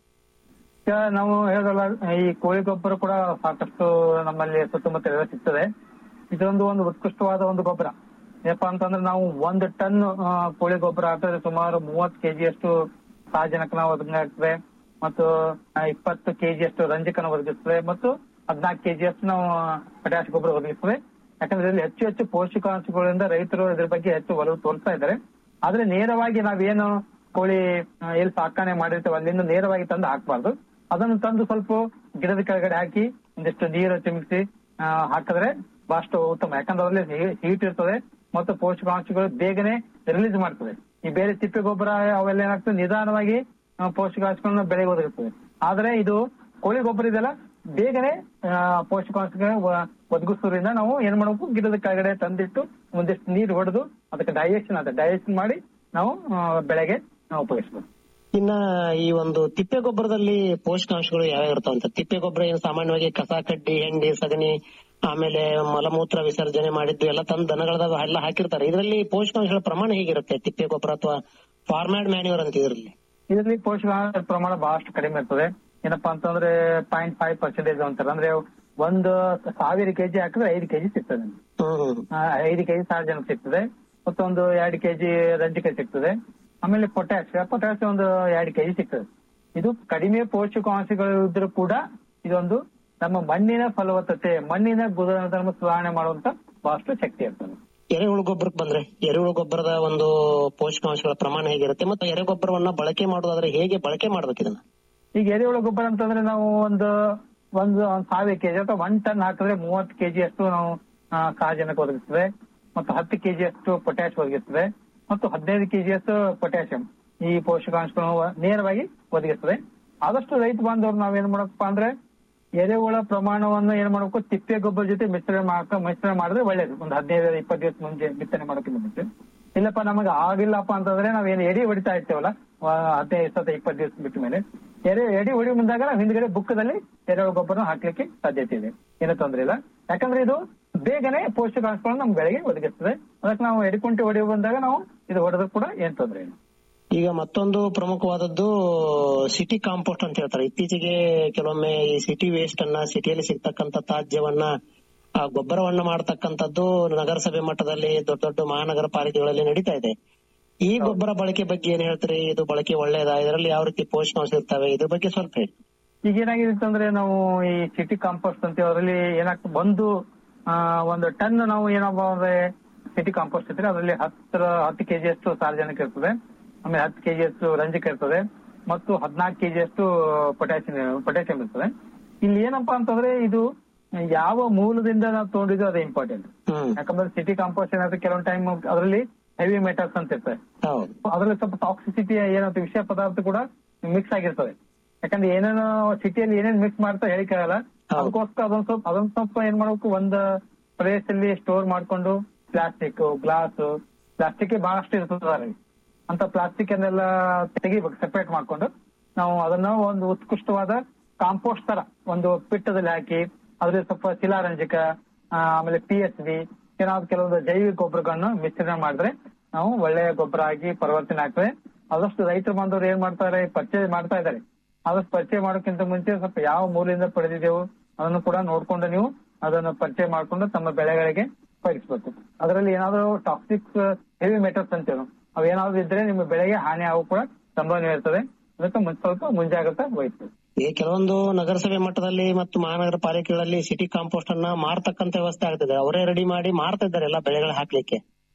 ಈಗ ನಾವು ಹೇಳೋದಲ್ಲ ಈ ಕೋಳಿ ಗೊಬ್ಬರ ಕೂಡ ಸಾಕಷ್ಟು ನಮ್ಮಲ್ಲಿ ಸುತ್ತಮುತ್ತ ಎಲ್ಲ ಸಿಗ್ತದೆ ಇದೊಂದು ಒಂದು ಉತ್ಕೃಷ್ಟವಾದ ಒಂದು ಗೊಬ್ಬರ ಏನಪ್ಪಾ ಅಂತಂದ್ರೆ ನಾವು ಒಂದು ಟನ್ ಆ, ಕೋಳಿ ಗೊಬ್ಬರ ಹಾಕಿದ್ರೆ ಸುಮಾರು ಮೂವತ್ತು ಕೆಜಿಯಷ್ಟು ಸಾರಜನಕನ ಒದಗಿಸ್ತದೆ ಮತ್ತು ಆ, ಇಪ್ಪತ್ತು ಕೆಜಿಯಷ್ಟು ರಂಜಕನ ಒದಗಿಸ್ತದೆ ಮತ್ತು ಹದಿನಾಲ್ಕು ಕೆಜಿಯಷ್ಟು ನಾವು ಪೊಟ್ಯಾಶ್ ಗೊಬ್ಬರ ಒದಗಿಸ್ತದೆ ಯಾಕಂದ್ರೆ ಇದರಲ್ಲಿ ಹೆಚ್ಚು ಹೆಚ್ಚು ಪೋಷಕಾಂಶಗಳಿಂದ ರೈತರು ಇದ್ರ ಬಗ್ಗೆ ಹೆಚ್ಚು ಒಲವು ತೋರಿಸ್ತಾ ಇದ್ದಾರೆ ಆದ್ರೆ ನೇರವಾಗಿ ನಾವೇನು ಕೋಳಿ ಆ, ಎಲ್ಲಿ ಸಾಕಣೆ ಮಾಡಿರ್ತೇವೆ ಅಲ್ಲಿಂದ ನೇರವಾಗಿ ತಂದು ಹಾಕಬಾರ್ದು ಅದನ್ನು ತಂದು ಸ್ವಲ್ಪ ಗಿಡದ ಕೆಳಗಡೆ ಹಾಕಿ ಒಂದಿಷ್ಟು ನೀರು ಚಿಮುಕಿಸಿ ಆ, ಹಾಕಿದ್ರೆ ಬಹಳಷ್ಟು ಉತ್ತಮ ಯಾಕಂದ್ರೆ ಅದರಲ್ಲಿ ಹೀಟ್ ಇರ್ತದೆ ಮತ್ತು ಪೋಷಕಾಂಶಗಳು ಬೇಗನೆ ರಿಲೀಸ್ ಮಾಡ್ತದೆ ಈ ಬೇರೆ ತಿಪ್ಪೆ ಗೊಬ್ಬರ ಅವೆಲ್ಲ ಏನಾಗ್ತದೆ ನಿಧಾನವಾಗಿ ಆ, ಪೋಷಕಾಂಶಗಳನ್ನ ಬೆಳೆಗೆ ಒದಗಿಸ್ತದೆ ಆದ್ರೆ ಇದು ಕೋಳಿ ಗೊಬ್ಬರ ಇದೆಲ್ಲ ಬೇಗನೆ ಆ, ಪೋಷಕಾಂಶಗಳ ಒ- ಒದಗಿಸೋದ್ರಿಂದ ನಾವು ಏನ್ ಮಾಡಬೇಕು ಗಿಡದ ಕೆಳಗಡೆ ತಂದಿಟ್ಟು ಒಂದಿಷ್ಟು ನೀರು ಹೊಡೆದು ಅದಕ್ಕೆ ಡೈಜೆಷನ್ ಅಂತ ಡೈಜೆಷನ್ ಮಾಡಿ ನಾವು ಆ, ಬೆಳೆಗೆ ನಾವು ಉಪಯೋಗಿಸ್ಬೇಕು ಇನ್ನ ಈ ಒಂದು ತಿಪ್ಪೆ ಗೊಬ್ಬರದಲ್ಲಿ ಪೋಷಕಾಂಶಗಳು ಯಾವ ಇರ್ತಾವಂತ ತಿಪ್ಪೆ ಗೊಬ್ಬರ ಏನು ಸಾಮಾನ್ಯವಾಗಿ ಕಸ ಕಡ್ಡಿ ಹೆಂಡಿ ಸಗಣಿ ಆಮೇಲೆ ಮಲಮೂತ್ರ ವಿಸರ್ಜನೆ ಮಾಡಿದ್ದು ಎಲ್ಲ ತಂದು ದನಗಳದಾಗ ಎಲ್ಲ ಹಾಕಿರ್ತಾರೆ ಇದರಲ್ಲಿ ಪೋಷಕಾಂಶಗಳ ಪ್ರಮಾಣ ಹೇಗಿರುತ್ತೆ ತಿಪ್ಪೆ ಗೊಬ್ಬರ ಅಥವಾ ಫಾರ್ಮ್ಯಾಡ್ ಮ್ಯಾನ್ಯೂರ್ ಅಂತ ಇದರಲ್ಲಿ ಇದರಲ್ಲಿ ಪೋಷಕಾಂಶ ಪ್ರಮಾಣ ಬಹಳಷ್ಟು ಕಡಿಮೆ ಇರ್ತದೆ ಏನಪ್ಪಾ ಅಂತಂದ್ರೆ ಪಾಯಿಂಟ್ ಫೈವ್ ಪರ್ಸೆಂಟೇಜ್ ಅಂತಾರೆ ಅಂದ್ರೆ ಒಂದು ಸಾವಿರ ಕೆಜಿ ಹಾಕಿದ್ರೆ ಐದು ಕೆಜಿ ಸಿಗ್ತದೆ ಆ, ಐದು ಕೆಜಿ ಸಾರಜನಕ ಸಿಗ್ತದೆ ಮತ್ತೊಂದು ಎರಡು ಕೆಜಿ ರಂಜಕ ಸಿಗ್ತದೆ ಆಮೇಲೆ ಪೊಟ್ಯಾಶ್ ಪೊಟ್ಯಾಶ್ ಒಂದು ಎರಡು ಕೆಜಿ ಸಿಗ್ತದೆ ಇದು ಕಡಿಮೆ ಪೋಷಕಾಂಶಗಳು ಇದ್ರೂ ಕೂಡ ಇದೊಂದು ನಮ್ಮ ಮಣ್ಣಿನ ಫಲವತ್ತತೆ ಮಣ್ಣಿನ ಗುಣಧರ್ಮ ಸುಧಾರಣೆ ಮಾಡುವಂತ ಬಹಳಷ್ಟು ಶಕ್ತಿ ಇರ್ತದೆ ಎರೆಹುಳು ಗೊಬ್ಬರಕ್ಕೆ ಬಂದ್ರೆ ಎರೆಹುಳು ಗೊಬ್ಬರದ ಒಂದು ಪೋಷಕಾಂಶಗಳ ಪ್ರಮಾಣ ಹೇಗಿರುತ್ತೆ ಮತ್ತೆ ಎರೆ ಗೊಬ್ಬರವನ್ನ ಬಳಕೆ ಮಾಡೋದಾದ್ರೆ ಹೇಗೆ ಬಳಕೆ ಮಾಡ್ಬೇಕು ಇದನ್ನ ಈಗ ಎರೆಹುಳ ಗೊಬ್ಬರ ಅಂತಂದ್ರೆ ನಾವು ಒಂದು ಒಂದು ಒಂದ್ ಸಾವಿರ ಕೆಜಿ ಅಥವಾ ಒನ್ ಟನ್ ಹಾಕಿದ್ರೆ ಮೂವತ್ತು ಕೆಜಿ ಅಷ್ಟು ನಾವು ಆ, ಸಾರಜನಕ ಒದಗಿಸ್ತದೆ ಮತ್ತು ಹತ್ತು ಕೆಜಿ ಅಷ್ಟು ಪೊಟ್ಯಾಶ್ ಒದಗಿಸ್ತದೆ ಮತ್ತು ಹದಿನೈದು ಕೆಜಿ ಅಷ್ಟು ಪೊಟ್ಯಾಸಿಯಂ ಈ ಪೋಷಕಾಂಶಗಳನ್ನು ನೇರವಾಗಿ ಒದಗಿಸ್ತದೆ ಆದಷ್ಟು ರೈತ ಬಾಂಧವರು ನಾವೇನ್ ಮಾಡಬೇಕಪ್ಪ ಅಂದ್ರೆ ಎರೆಹುಳ ಪ್ರಮಾಣವನ್ನು ಏನ್ ಮಾಡಬೇಕು ತಿಪ್ಪೆ ಗೊಬ್ಬರ ಜೊತೆ ಮಿಶ್ರಣ ಮಾಡಕ ಮಿಶ್ರಣ ಮಾಡಿದ್ರೆ ಒಳ್ಳೇದು ಒಂದು ಹದಿನೈದು ಇಪ್ಪತ್ತು ದಿವಸ ಮುಂಚೆ ಬಿತ್ತನೆ ಮಾಡೋಕ್ಕಿಂತ ಮುಂಚೆ ಇಲ್ಲಪ್ಪ ನಮಗೆ ಆಗಿಲ್ಲಪ್ಪ ಅಂತಂದ್ರೆ ನಾವೇನು ಎಡಿ ಹೊಡಿತಾ ಇರ್ತೇವಲ್ಲ ಆ, ಹದಿನೈದು ಇಪ್ಪತ್ತು ಇಪ್ಪತ್ತು ದಿವಸ ಬಿಟ್ಟ ಮೇಲೆ ಎರೆ ಎಡಿ ಹೊಡಿ ಮುಂದಾಗ ನಾವು ಹಿಂದ್ಗಡೆ ಬುಕ್ಕದಲ್ಲಿ ಎರೆಹುಳ ಗೊಬ್ಬರ ಹಾಕ್ಲಿಕ್ಕೆ ಸಾಧ್ಯತೆ ಇದೆ ಏನೂ ತೊಂದ್ರೆ ಇಲ್ಲ ಯಾಕಂದ್ರೆ ಇದು ಬೇಗನೆ ಪೋಷಕಾಂಶಗಳನ್ನು ನಮ್ಮ ಬೆಳೆಗೆ ಒದಗಿಸ್ತದೆ ಅದಕ್ಕೆ ನಾವು ಎಡಿಕುಂಟಿ ಹೊಡೆಯುವ ಬಂದಾಗ ನಾವು ಇದು ಹೊಡೆದ್ರು ಕೂಡ ಏನ್ ತೊಂದ್ರೆ ಇಲ್ಲ ಈಗ ಮತ್ತೊಂದು ಪ್ರಮುಖವಾದದ್ದು ಸಿಟಿ ಕಾಂಪೋಸ್ಟ್ ಅಂತ ಹೇಳ್ತಾರೆ ಇತ್ತೀಚೆಗೆ ಕೆಲವೊಮ್ಮೆ ಈ ಸಿಟಿ ವೇಸ್ಟ್ ಅನ್ನ ಸಿಟಿಯಲ್ಲಿ ಸಿಗ್ತಕ್ಕಂತ ತ್ಯಾಜ್ಯವನ್ನ ಆ ಗೊಬ್ಬರವನ್ನ ಮಾಡತಕ್ಕಂಥದ್ದು ನಗರಸಭೆ ಮಟ್ಟದಲ್ಲಿ ದೊಡ್ಡ ದೊಡ್ಡ ಮಹಾನಗರ ಪಾಲಿಕೆಗಳಲ್ಲಿ ನಡೀತಾ ಇದೆ ಈ ಗೊಬ್ಬರ ಬಳಕೆ ಬಗ್ಗೆ ಏನ್ ಹೇಳ್ತೀರಿ ಇದು ಬಳಕೆ ಒಳ್ಳೇದಾ ಇದರಲ್ಲಿ ಯಾವ ರೀತಿ ಪೋಷಕಾಂಶ ಇರ್ತವೆ ಇದ್ರ ಬಗ್ಗೆ ಸ್ವಲ್ಪ ಹೇಳಿ ಈಗ ಏನಾಗಿದೆ ಅಂತಂದ್ರೆ ನಾವು ಈ ಸಿಟಿ ಕಾಂಪೋಸ್ಟ್ ಅಂತ ಅದರಲ್ಲಿ ಏನಾಗ್ತದೆ ಒಂದು ಆ, ಒಂದು ಟನ್ ನಾವು ಏನಪ್ಪ ಅಂದ್ರೆ ಸಿಟಿ ಕಾಂಪೋಸ್ಟ್ ಇದ್ರೆ ಅದರಲ್ಲಿ ಹತ್ತರ ಹತ್ತು ಕೆಜಿ ಅಷ್ಟು ಸಾರಜನಕ ಇರ್ತದೆ ಆಮೇಲೆ ಹತ್ತು ಕೆಜಿ ಅಷ್ಟು ರಂಜಕ ಇರ್ತದೆ ಮತ್ತು ಹದಿನಾಲ್ಕು ಕೆಜಿ ಅಷ್ಟು ಪೊಟ್ಯಾಸಿಯಂ ಪೊಟ್ಯಾಸಿಯಂ ಇರ್ತದೆ ಇಲ್ಲಿ ಏನಪ್ಪಾ ಅಂತಂದ್ರೆ ಇದು ಯಾವ ಮೂಲದಿಂದ ನಾವು ತಗೊಂಡಿದ್ದು ಅದು ಇಂಪಾರ್ಟೆಂಟ್ ಯಾಕಂದ್ರೆ ಸಿಟಿ ಕಾಂಪೋಸ್ಟ್ ಏನಾದ್ರೆ ಕೆಲವೊಂದು ಟೈಮ್ ಅದರಲ್ಲಿ ಹೆವಿ ಮೆಟಲ್ಸ್ ಅಂತ ಇರ್ತದೆ ಅದರಲ್ಲಿ ಸ್ವಲ್ಪ ಟಾಕ್ಸಿಸಿಟಿ ಏನಾದ್ರು ವಿಷಯ ಪದಾರ್ಥ ಕೂಡ ಮಿಕ್ಸ್ ಆಗಿರ್ತದೆ ಯಾಕಂದ್ರೆ ಏನೇನೋ ಸಿಟಿಯಲ್ಲಿ ಏನೇನ್ ಮಿಕ್ಸ್ ಮಾಡ್ತಾ ಹೇಳಿಕ್ಕಾಗಲ್ಲ ಅದಕ್ಕೋಸ್ಕರ ಅದೊಂದ್ ಸ್ವಲ್ಪ ಅದೊಂದ್ ಸ್ವಲ್ಪ ಏನ್ ಮಾಡ್ಬೇಕು ಒಂದ್ ಪ್ರದೇಶದಲ್ಲಿ ಸ್ಟೋರ್ ಮಾಡ್ಕೊಂಡು ಪ್ಲಾಸ್ಟಿಕ್ ಗ್ಲಾಸ್ ಪ್ಲಾಸ್ಟಿಕ್ ಬಹಳಷ್ಟು ಇರ್ತದೆ ಅದರಲ್ಲಿ ಅಂತ ಪ್ಲಾಸ್ಟಿಕ್ ಅನ್ನೆಲ್ಲ ತೆಗಿಬೇಕು ಸೆಪರೇಟ್ ಮಾಡ್ಕೊಂಡು ನಾವು ಅದನ್ನ ಒಂದು ಉತ್ಕೃಷ್ಟವಾದ ಕಾಂಪೋಸ್ಟ್ ತರ ಒಂದು ಪಿಟ್ಟದಲ್ಲಿ ಹಾಕಿ ಅದ್ರಲ್ಲಿ ಸ್ವಲ್ಪ ಶಿಲಾರಂಜಕ ಆ, ಆಮೇಲೆ ಪಿ ಎಸ್ ಬಿ ಏನಾದ್ರು ಕೆಲವೊಂದು ಜೈವಿಕ ಗೊಬ್ಬರಗಳನ್ನು ಮಿಶ್ರಣ ಮಾಡಿದ್ರೆ ನಾವು ಒಳ್ಳೆಯ ಗೊಬ್ಬರ ಆಗಿ ಪರಿವರ್ತನೆ ಆಗ್ತದೆ ಆದಷ್ಟು ರೈತರು ಬಂದವರು ಏನ್ ಮಾಡ್ತಾರೆ ಪರ್ಚೇಸ್ ಮಾಡ್ತಾ ಇದ್ದಾರೆ ಆದಷ್ಟು ಪರಿಚಯ ಮಾಡೋಕ್ಕಿಂತ ಮುಂಚೆ ಸ್ವಲ್ಪ ಯಾವ ಮೂಲದಿಂದ ಪಡೆದಿದ್ದೆವು ಅದನ್ನು ಕೂಡ ನೋಡ್ಕೊಂಡು ನೀವು ಅದನ್ನು ಪರಿಚಯ ಮಾಡ್ಕೊಂಡು ತಮ್ಮ ಬೆಳೆಗಳಿಗೆ ಉಪಯೋಗಿಸ್ಬೇಕು ಅದರಲ್ಲಿ ಏನಾದ್ರು ಟಾಕ್ಸಿಕ್ ಹೆವಿ ಮೆಟಲ್ಸ್ ಅಂತೇವೆ ಅವೇನಾದ್ರು ಇದ್ರೆ ನಿಮ್ಮ ಬೆಳೆಗೆ ಹಾನಿ ಆಗೋ ಕೂಡ ಸಂಭವನೀಯ ಇರ್ತದೆ ಅದಕ್ಕೆ ಮುಂಚೆ ಸ್ವಲ್ಪ ಮುಂಜಾಗ್ರತೆ ವಹಿಸ್ಬೇಕು ಈ ಕೆಲವೊಂದು ನಗರಸಭೆ ಮಟ್ಟದಲ್ಲಿ ಮತ್ತು ಮಹಾನಗರ ಪಾಲಿಕೆಗಳಲ್ಲಿ ಸಿಟಿ ಕಾಂಪೋಸ್ಟ್ ಅನ್ನ ಮಾರ್ತಕ್ಕಂತ ವ್ಯವಸ್ಥೆ ಆಗ್ತದೆ ಅವರೇ ರೆಡಿ ಮಾಡಿ ಮಾರ್ತಾ ಇದ್ದಾರೆ ಎಲ್ಲ ಬೆಳೆಗಳು ಹಾಕ್ಲಿಕ್ಕೆ